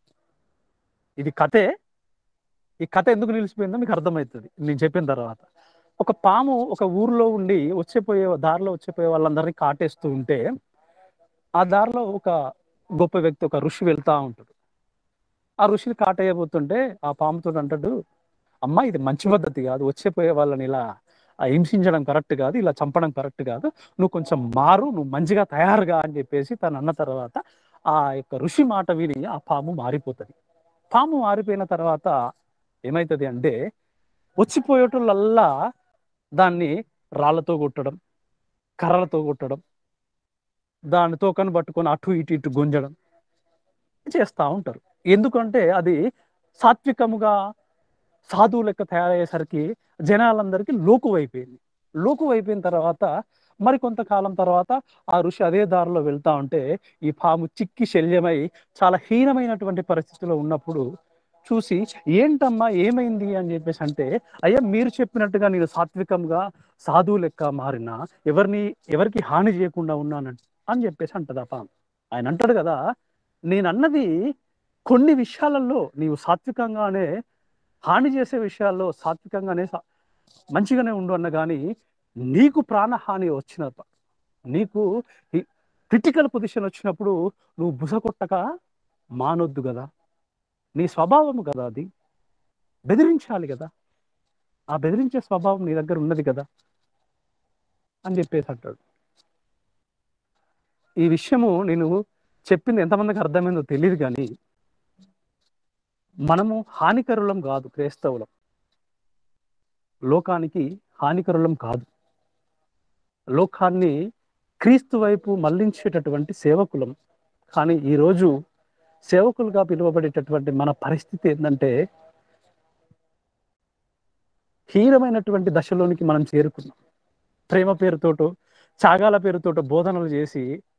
ఇది కథే ఈ కథ ఎందుకు నిలిచిపోయిందో మీకు అర్థమవుతుంది నేను చెప్పిన తర్వాత ఒక పాము ఒక ఊర్లో ఉండి వచ్చేపోయే దారిలో వచ్చేపోయే వాళ్ళందరినీ కాటేస్తూ ఉంటే ఆ దారిలో ఒక గొప్ప వ్యక్తి ఒక ఋషి వెళ్తా ఉంటాడు ఆ ఋషిని కాటేయబోతుంటే ఆ పాముతో అంటాడు అమ్మా ఇది మంచి పద్ధతి కాదు వచ్చేపోయే వాళ్ళని ఇలా ఆ హింసించడం కరెక్ట్ కాదు ఇలా చంపడం కరెక్ట్ కాదు నువ్వు కొంచెం మారు నువ్వు మంచిగా తయారుగా అని చెప్పేసి తను అన్న తర్వాత ఆ యొక్క ఋషి మాట విని ఆ పాము మారిపోతుంది పాము మారిపోయిన తర్వాత ఏమవుతుంది అంటే వచ్చిపోయేటోళ్ళల్లా దాన్ని రాళ్ళతో కొట్టడం కర్రలతో కొట్టడం దాని తోకను పట్టుకొని అటు ఇటు ఇటు గుంజడం చేస్తూ ఉంటారు ఎందుకంటే అది సాత్వికముగా సాధువు లెక్క తయారయ్యేసరికి జనాలందరికీ లోకు అయిపోయింది లోకు అయిపోయిన తర్వాత మరి కొంతకాలం తర్వాత ఆ ఋషి అదే దారిలో వెళ్తా ఉంటే ఈ పాము చిక్కి శల్యమై చాలా హీనమైనటువంటి పరిస్థితిలో ఉన్నప్పుడు చూసి ఏంటమ్మా ఏమైంది అని చెప్పేసి అంటే అయ్యా మీరు చెప్పినట్టుగా నేను సాత్వికంగా సాధువు లెక్క మారిన ఎవరిని ఎవరికి హాని చేయకుండా ఉన్నానంట అని చెప్పేసి అంటది ఆ పాము ఆయన అంటాడు కదా నేను అన్నది కొన్ని విషయాలలో నీవు సాత్వికంగానే హాని చేసే విషయాల్లో సాత్వికంగానే సా- మంచిగానే ఉండు అన్న కానీ నీకు ప్రాణహాని వచ్చిన నీకు క్రిటికల్ పొజిషన్ వచ్చినప్పుడు నువ్వు బుస కొట్టక మానొద్దు కదా నీ స్వభావము కదా అది బెదిరించాలి కదా ఆ బెదిరించే స్వభావం నీ దగ్గర ఉన్నది కదా అని చెప్పేసి అంటాడు ఈ విషయము నేను చెప్పింది ఎంతమందికి అర్థమైందో తెలియదు కానీ మనము హానికరులం కాదు క్రైస్తవులం లోకానికి హానికరులం కాదు లోకాన్ని క్రీస్తు వైపు మళ్లించేటటువంటి సేవకులం కానీ ఈరోజు సేవకులుగా పిలువబడేటటువంటి మన పరిస్థితి ఏంటంటే హీనమైనటువంటి దశలోనికి మనం చేరుకున్నాం ప్రేమ పేరుతోటో త్యాగాల పేరుతోటో బోధనలు చేసి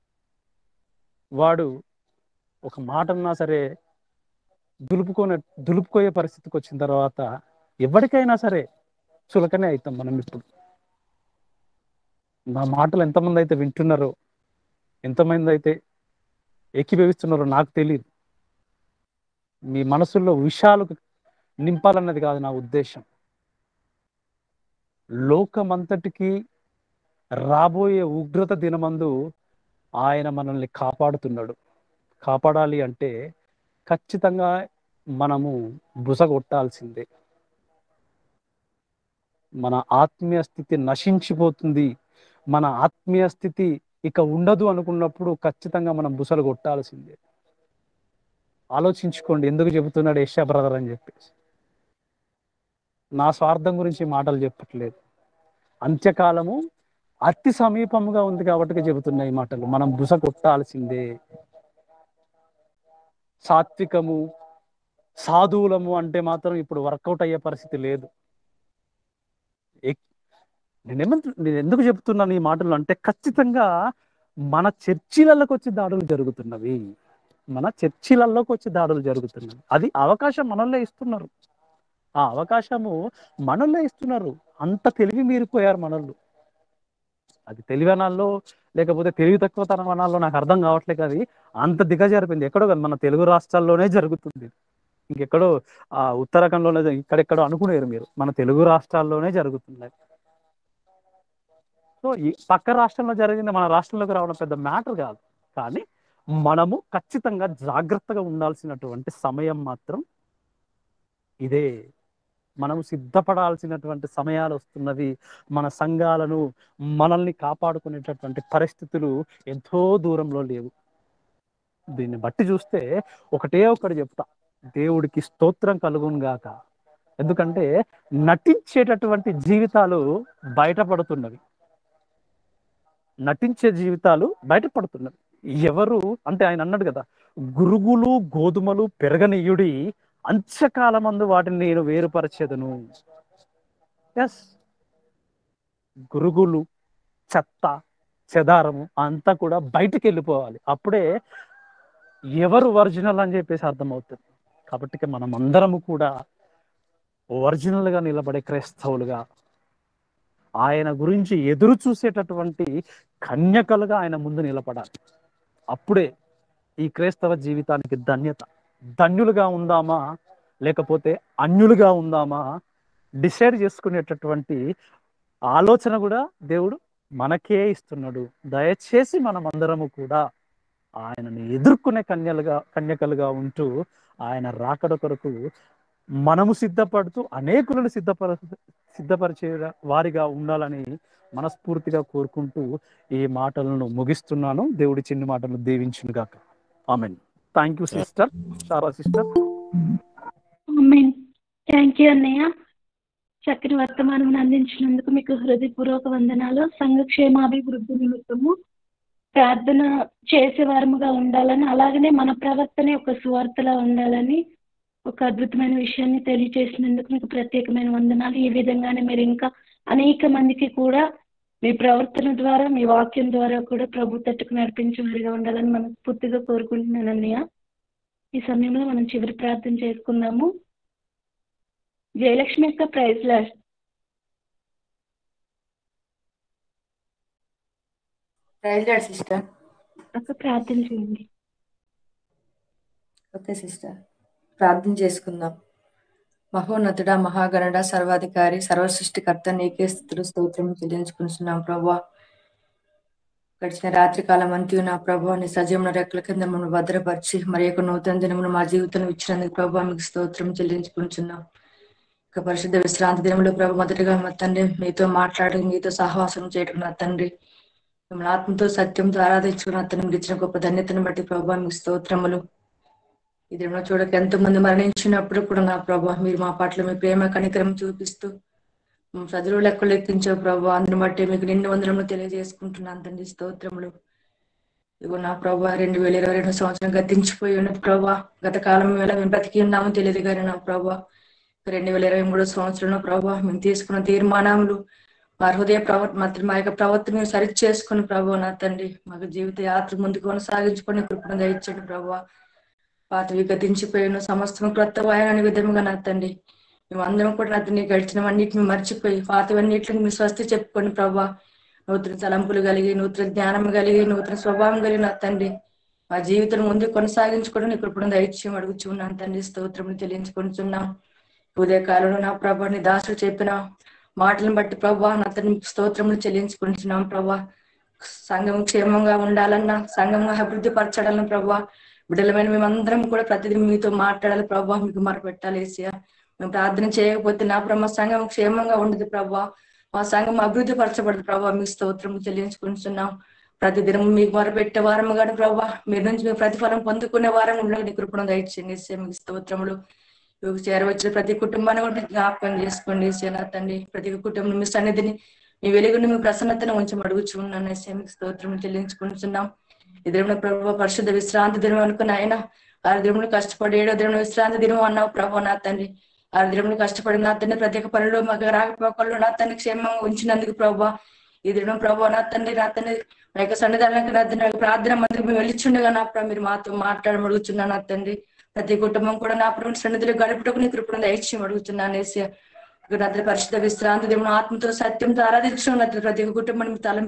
వాడు ఒక మాట అన్నా సరే దులుపుకొని దులుపుకోయే పరిస్థితికి వచ్చిన తర్వాత ఎవరికైనా సరే చులకనే అవుతాం మనం ఇప్పుడు నా మాటలు ఎంతమంది అయితే వింటున్నారో ఎంతమంది అయితే ఏకీభవిస్తున్నారో నాకు తెలియదు మీ మనసుల్లో విషయాలు నింపాలన్నది కాదు నా ఉద్దేశం లోకమంతటికి రాబోయే ఉగ్రత దినమందు ఆయన మనల్ని కాపాడుతున్నాడు కాపాడాలి అంటే ఖచ్చితంగా మనము బుసగొట్టాల్సిందే మన ఆత్మీయ స్థితి నశించిపోతుంది మన ఆత్మీయ స్థితి ఇక ఉండదు అనుకున్నప్పుడు ఖచ్చితంగా మనం బుసలు కొట్టాల్సిందే ఆలోచించుకోండి ఎందుకు చెబుతున్నాడు ఏషియా బ్రదర్ అని చెప్పేసి నా స్వార్థం గురించి మాటలు చెప్పట్లేదు అంత్యకాలము అతి సమీపంగా ఉంది కాబట్టి చెబుతున్నాయి ఈ మాటలు మనం బుస కొట్టాల్సిందే సాత్వికము సాధువులము అంటే మాత్రం ఇప్పుడు వర్కౌట్ అయ్యే పరిస్థితి లేదు ఎక్- నేనేమంటు నేను ఎందుకు చెప్తున్నాను ఈ మాటలు అంటే ఖచ్చితంగా మన చర్చిలలోకి వచ్చి దాడులు జరుగుతున్నవి మన చర్చిలలోకి వచ్చి దాడులు జరుగుతున్నవి అది అవకాశం మనల్లే ఇస్తున్నారు ఆ అవకాశము మనల్లే ఇస్తున్నారు అంత తెలివి మీరిపోయారు మనల్ని అది తెలివనాల్లో లేకపోతే తెలివి తక్కువతనం అనాల్లో నాకు అర్థం కావట్లేదు అది అంత దిగజారిపోయింది ఎక్కడో కాదు మన తెలుగు రాష్ట్రాల్లోనే జరుగుతుంది ఇంకెక్కడో ఆ ఉత్తరాఖండ్లోనే జ- ఇక్కడెక్కడో అనుకునేరు మీరు మన తెలుగు రాష్ట్రాల్లోనే జరుగుతున్నాయి సో ఈ పక్క రాష్ట్రంలో జరిగింది మన రాష్ట్రంలోకి రావడం పెద్ద మ్యాటర్ కాదు కానీ మనము ఖచ్చితంగా జాగ్రత్తగా ఉండాల్సినటువంటి సమయం మాత్రం ఇదే మనము సిద్ధపడాల్సినటువంటి సమయాలు వస్తున్నవి మన సంఘాలను మనల్ని కాపాడుకునేటటువంటి పరిస్థితులు ఎంతో దూరంలో లేవు దీన్ని బట్టి చూస్తే ఒకటే ఒకటి చెప్తా దేవుడికి స్తోత్రం కలుగును గాక ఎందుకంటే నటించేటటువంటి జీవితాలు బయటపడుతున్నవి నటించే జీవితాలు బయటపడుతున్నవి ఎవరు అంటే ఆయన అన్నాడు కదా గురుగులు గోధుమలు పెరగనీయుడి అంత్యకాలమందు వాటిని నేను వేరుపరచెదను ఎస్ గురుగులు చెత్త చెదారము అంతా కూడా బయటికి వెళ్ళిపోవాలి అప్పుడే ఎవరు ఒరిజినల్ అని చెప్పేసి అర్థమవుతుంది కాబట్టి ఇక మనం అందరము కూడా ఒరిజినల్ గా నిలబడే క్రైస్తవులుగా ఆయన గురించి ఎదురు చూసేటటువంటి కన్యకలుగా ఆయన ముందు నిలబడాలి అప్పుడే ఈ క్రైస్తవ జీవితానికి ధన్యత ధన్యులుగా ఉందామా లేకపోతే అన్యులుగా ఉందామా డిసైడ్ చేసుకునేటటువంటి ఆలోచన కూడా దేవుడు మనకే ఇస్తున్నాడు దయచేసి మనం అందరము కూడా ఆయనని ఎదుర్కొనే కన్యలుగా కన్యకలుగా ఉంటూ ఆయన రాకడ కొరకు మనము సిద్ధపడుతూ అనేకులను సిద్ధపర సిద్ధపరిచే వారిగా ఉండాలని మనస్ఫూర్తిగా కోరుకుంటూ ఈ మాటలను ముగిస్తున్నాను దేవుడి చిన్ని మాటలను దీవించును గాక amen thank you sister Sara sister thank you అన్నయ్య చక్కని వర్తమానం అందించినందుకు మీకు హృదయపూర్వక వందనాలు సంఘ క్షేమాభివృద్ధి నిమిత్తము ప్రార్థన చేసేవారముగా ఉండాలని అలాగనే మన ప్రవర్తన ఒక సువార్తలా ఉండాలని ఒక అద్భుతమైన విషయాన్ని తెలియజేసినందుకు మీకు ప్రత్యేకమైన వందనాలు ఈ విధంగానే మీరు ఇంకా అనేక మందికి కూడా మీ ప్రవర్తన ద్వారా మీ వాక్యం ద్వారా కూడా ప్రభు తట్టుకు నడిపించే వారిగా ఉండాలని మనస్ఫూర్తిగా కోరుకుంటున్నాను అన్నయ్య ఈ సమయంలో మనం చివరి ప్రార్థన చేసుకుందాము జయలక్ష్మి యొక్క praise Lord praise Lord sister ఒక ప్రార్థన చేయండి ఓకే సిస్టర్ ప్రార్థన చేసుకుందాం మహోన్నతుడ మహాగణుడ సర్వాధికారి సర్వసృష్టికర్త నీకే స్థుతులు స్తోత్రం చెల్లించుకుంటున్నాం ప్రభా గడిచిన రాత్రి కాలం అంత్యు నా ప్రభు నీ సజీవన రెక్కల కింద మమ్మల్ని భద్రపరిచి మరి యొక్క నూతన దినమును మా జీవితంలో ఇచ్చినందుకు ప్రభు మీకు స్తోత్రం చెల్లించుకుంటున్నాం ఇక పరిశుద్ధ విశ్రాంతి దినంలో ప్రభు మొదటిగా మా తండ్రి మీతో మాట్లాడి మీతో సహవాసం చేయడం నా తండ్రి మిమ్మల్ని ఆత్మతో సత్యంతో ఆరాధించుకున్న అతను మీకు ఇచ్చిన గొప్ప ధన్యతను బట్టి ప్రభు మీకు స్తోత్రములు ఈ దినంలో చూడక ఎంతో మంది మరణించినప్పుడు కూడా నా ప్రభు మీరు మా పట్ల మీ ప్రేమ కనికరం చూపిస్తూ చదువు లెక్కలు ఎక్కించే ప్రభు అందుని బట్టి మీకు నిండు వందరము తెలియజేసుకుంటున్నాను తండ్రి స్తోత్రములు ఇగో నా ప్రభా రెండు వేల ఇరవై రెండు సంవత్సరం గతించిపోయి ఉన్న ప్రభా గత కాలం వేళ మేము బ్రతికి ఉన్నామో తెలియదు కానీ నా ప్రభా రెండు వేల ఇరవై మూడో సంవత్సరంలో ప్రభా మేము తీసుకున్న తీర్మానములు మా హృదయ ప్రవర్త మా యొక్క ప్రవర్తన మేము సరి చేసుకుని ప్రభు నా తండ్రి మాకు జీవిత యాత్ర ముందుకు కొనసాగించుకుని కృపణ దయచండి ప్రభా పాతవి గతించిపోయిన సమస్తం క్రొత్త వాయన విధముగా నా తండ్రి మేము అందరం కూడా నా తండ్రి గడిచినవన్నిటిని మర్చిపోయి పాతవన్నిటిని మీ స్వస్తి చెప్పుకొని ప్రభా నూతన తలంపులు కలిగి నూతన జ్ఞానం కలిగి నూతన స్వభావం కలిగి నా తండ్రి మా జీవితం ముందు కొనసాగించుకోవడం నీ కృపణ దయచేయం అడుగుచున్నాను తండ్రి స్తోత్రం తెలియచుకుంటున్నాం ఉదయకాలంలో నా ప్రభాని దాసుడు చెప్పిన మాటలను బట్టి ప్రభా నా తండ్రి స్తోత్రములు చెల్లించుకుంటున్నాం ప్రభా సంఘం క్షేమంగా ఉండాలన్నా సంఘంగా అభివృద్ధి పరచాలన్నా ప్రభా బిడ్డలమైన మేమందరం కూడా ప్రతిదీ మీతో మాట్లాడాలి ప్రభా మీకు మరపెట్టాలి ఏసియా మేము ప్రార్థన చేయకపోతే నా ప్రభా సంఘం క్షేమంగా ఉండదు ప్రభా మా సంఘం అభివృద్ధి పరచబడదు ప్రభా మీ స్తోత్రము చెల్లించుకుంటున్నాం ప్రతిదినం మీకు మొరపెట్టే వారం కానీ ప్రభా మీరు నుంచి మేము ప్రతిఫలం పొందుకునే వారం ఉండగా కృపణ దయచేయండి మీకు స్తోత్రములు చేరవచ్చిన ప్రతి కుటుంబాన్ని కూడా జ్ఞాపకం చేసుకోండి సేనా తండ్రి ప్రతి కుటుంబం మీ సన్నిధిని మీ వెలుగుని మీ ప్రసన్నతను ఉంచి అడుగుచున్నాను మీకు స్తోత్రం చెల్లించుకుంటున్నాం ఇద్దరు ప్రభావ పరిశుద్ధ విశ్రాంతి దినం అనుకున్న ఆయన ఆరు దినములు కష్టపడి ఏడో దినం విశ్రాంతి దినం అన్నావు ప్రభావ నా తండ్రి ఆరు దినములు కష్టపడి నా తండ్రి ప్రత్యేక పనులు మాకు రాకపోకల్లో నా తండ్రి క్షేమంగా ఉంచినందుకు ప్రభావ ఈ దినం ప్రభావ నా తండ్రి నా తండ్రి మా యొక్క సన్నిధానానికి నా తండ్రి ప్రార్థన మందికి మేము వెళ్ళిచుండగా నా ప్రభావ మీరు మాతో మాట్లాడమడుగుతున్నాను నా తండ్రి ప్రతి కుటుంబం కూడా నా ప్రభు సన్నిధిలో గడుపుటకు నీ కృపణ దయచేయం అడుగుతున్నాను ఏసీ నది పరిశుద్ధ విశ్రాంతి దేవుని ఆత్మతో సత్యంతో ఆరాధించడం నది ప్రతి కుటుంబం తల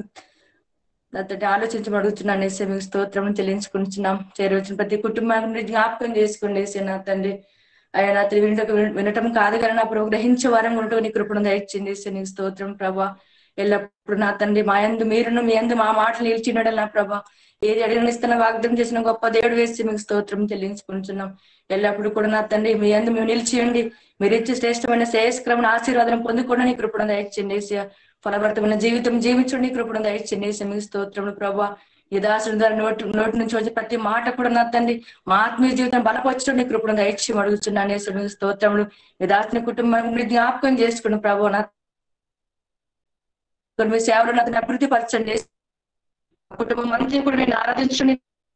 నతటి ఆలోచించమని అడుగుతున్నాను ఏసీ మీకు స్తోత్రం చెల్లించుకుంటున్నాం చేరవచ్చిన ప్రతి కుటుంబాన్ని జ్ఞాపకం చేసుకోండి ఏసీ నా తండ్రి ఆయన నా వినటం వినటం కాదు కానీ నా ప్రభు గ్రహించే వారం ఉండటం నీ కృపణ దయచింది ఏసీ నీకు స్తోత్రం ప్రభా ఎల్లప్పుడు నా తండ్రి మా యందు మీరును మీ యందు మా మాటలు నిలిచినడం నా ప్రభా ఏది అడిగినిస్తున్న వాగ్దం చేసిన గొప్ప దేవుడు వేసి మీకు స్తోత్రం చెల్లించుకుంటున్నాం ఎల్లప్పుడు కూడా నా తండ్రి మీ అందు మేము నిలిచియండి మీరు ఇచ్చి శ్రేష్టమైన శ్రేయస్క్రమణ ఆశీర్వాదం పొందుకోవడం నీ కృపణ దయచండి ఫలభరితమైన జీవితం జీవించండి కృపణ దయచండి మీకు స్తోత్రములు ప్రభా ఈ దాసుడి ద్వారా నోటి నోటి నుంచి వచ్చే ప్రతి మాట కూడా నా తండ్రి మా ఆత్మీయ జీవితం బలపరచడం నీ కృపణ దయచి అడుగుతున్నాను మీకు స్తోత్రములు ఈ దాసుని కుటుంబం జ్ఞాపకం చేసుకున్న ప్రభు నా మీ సేవలు నా అభివృద్ధి పరచండి కుటుంబం అంతా కూడా నేను ఆరాధించండి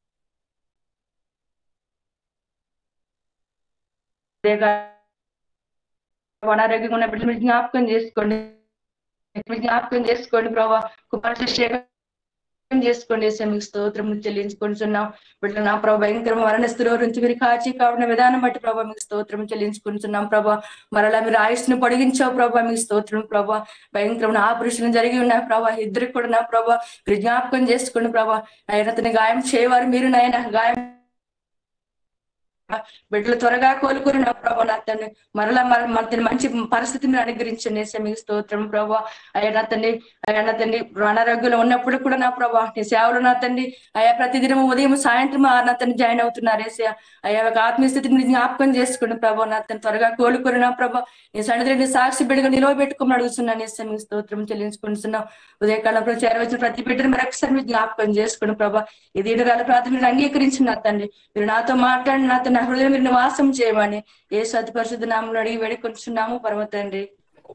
అనారోగ్యంగా ఉన్న బిడ్డలు జ్ఞాపకం చేసుకోండి జ్ఞాపకం చేసుకోండి ప్రభావ కుమార్ చేసుకోండి మీకు స్తోత్రం చెల్లించుకుంటున్నాం బిడ్డలు నా ప్రభావ భయంకర మరణ స్థితిలో నుంచి మీరు కాచి కావడం విధానం బట్టి ప్రభావ మీకు స్తోత్రం చెల్లించుకుంటున్నాం ప్రభా మరలా మీరు ఆయుష్ను పొడిగించావు ప్రభా మీకు స్తోత్రం ప్రభా భయంకరమైన ఆపరేషన్ జరిగి ఉన్నాయి ప్రభా ఇద్దరికి కూడా నా ప్రభా మీరు జ్ఞాపకం చేసుకోండి ప్రభా ఆయన గాయం చేయవారు మీరు నాయన గాయం బిడ్డలు త్వరగా కోలుకుని నా ప్రభా నా తండ్రి మరలా మన మంచి పరిస్థితిని అనుగ్రహించండి మీకు స్తోత్రం ప్రభా అయ్యా నా తండ్రి అయ్యా నా తండ్రి అనారోగ్యంలో ఉన్నప్పుడు కూడా నా ప్రభా నీ సేవలు నా తండ్రి అయ్యా ప్రతిదినం ఉదయం సాయంత్రం నా తండ్రి జాయిన్ అవుతున్నారు ఏసయ్య అయ్యా ఒక ఆత్మీయ స్థితిని జ్ఞాపకం చేసుకోండి ప్రభా నా తండ్రి త్వరగా కోలుకుని నా ప్రభా నీ సన్నిధిని సాక్షి బిడ్డగా నిలవబెట్టుకుని అడుగుతున్నాను ఏసే మీకు స్తోత్రం చెల్లించుకుంటున్నాం ఉదయకాలంలో చేరవచ్చిన ప్రతి బిడ్డను మరొకసారి మీరు జ్ఞాపకం చేసుకోండి ప్రభా ఇది ఈడుగాల ప్రార్థన మీరు అంగీకరించిన నా తండ్రి మీరు నాతో మాట్లాడి నాతో నా హృదయం మీరు నివాసం చేయమని ఏ సతి పరిశుద్ధ నామంలో అడిగి వేడుకొంటున్నాము పరమ తండ్రి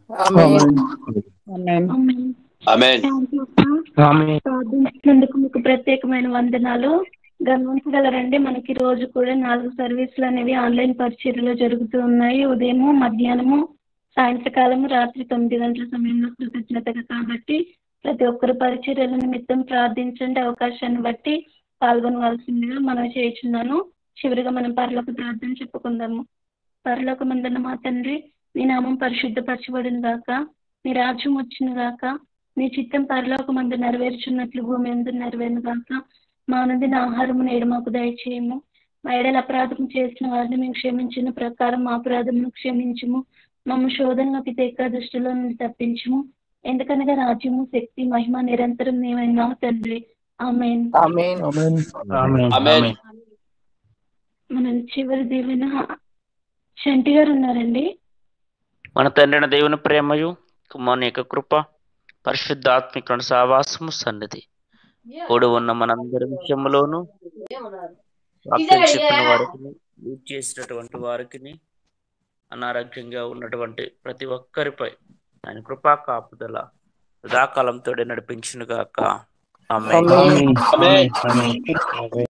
ప్రార్థించినందుకు మీకు ప్రత్యేకమైన వందనాలు గమనించగలరండి మనకి రోజు కూడా నాలుగు సర్వీసులు అనేవి ఆన్లైన్ పరిచర్యలో జరుగుతూ ఉన్నాయి ఉదయము మధ్యాహ్నము సాయంత్రకాలము రాత్రి తొమ్మిది గంటల సమయంలో కృతజ్ఞతగా కాబట్టి ప్రతి ఒక్కరు పరిచర్యల నిమిత్తం ప్రార్థించండి అవకాశాన్ని బట్టి పాల్గొనవలసిందిగా మనం చేయుచున్నాను చివరిగా మనం పరలోక ప్రార్థన చెప్పుకుందాము పరలోక మందన్న మా తండ్రి నీ నామం పరిశుద్ధపరచబడిన గాక నీ రాజ్యం వచ్చిన గాక నీ చిత్తం పరలోక మందు నెరవేర్చున్నట్లు భూమి ఎందు నెరవేరును గాక మా నుండి ఆహారము నేడు మాకు దయచేయము మా ఏడల అపరాధం చేసిన వారిని మేము క్షమించిన ప్రకారం మా అపరాధమును క్షమించము మమ్మ శోధనలోకి తెక్క దృష్టిలో నుండి తప్పించము ఎందుకనగా రాజ్యము శక్తి మహిమ నిరంతరం నీవైనావు తండ్రి ఆమెన్ ఆమేన్ ఆమేన్ ఆమేన్ ఆమేన్. మన చివరి దీవెన శంటి గారు ఉన్నారండి మన తండ్రిన దేవుని ప్రేమయు కుమారుని యొక్క కృప పరిశుద్ధాత్మిక సహవాసము సన్నిధి కూడి ఉన్న మనందరి విషయంలోను వాక్యం చెప్పిన వారికి లీడ్ చేసినటువంటి వారికి అనారోగ్యంగా ఉన్నటువంటి ప్రతి ఒక్కరిపై ఆయన కృపా కాపుదల సదాకాలంతో నడిపించును గాక ఆమె ఆమేన్ ఆమేన్. ఆమేన్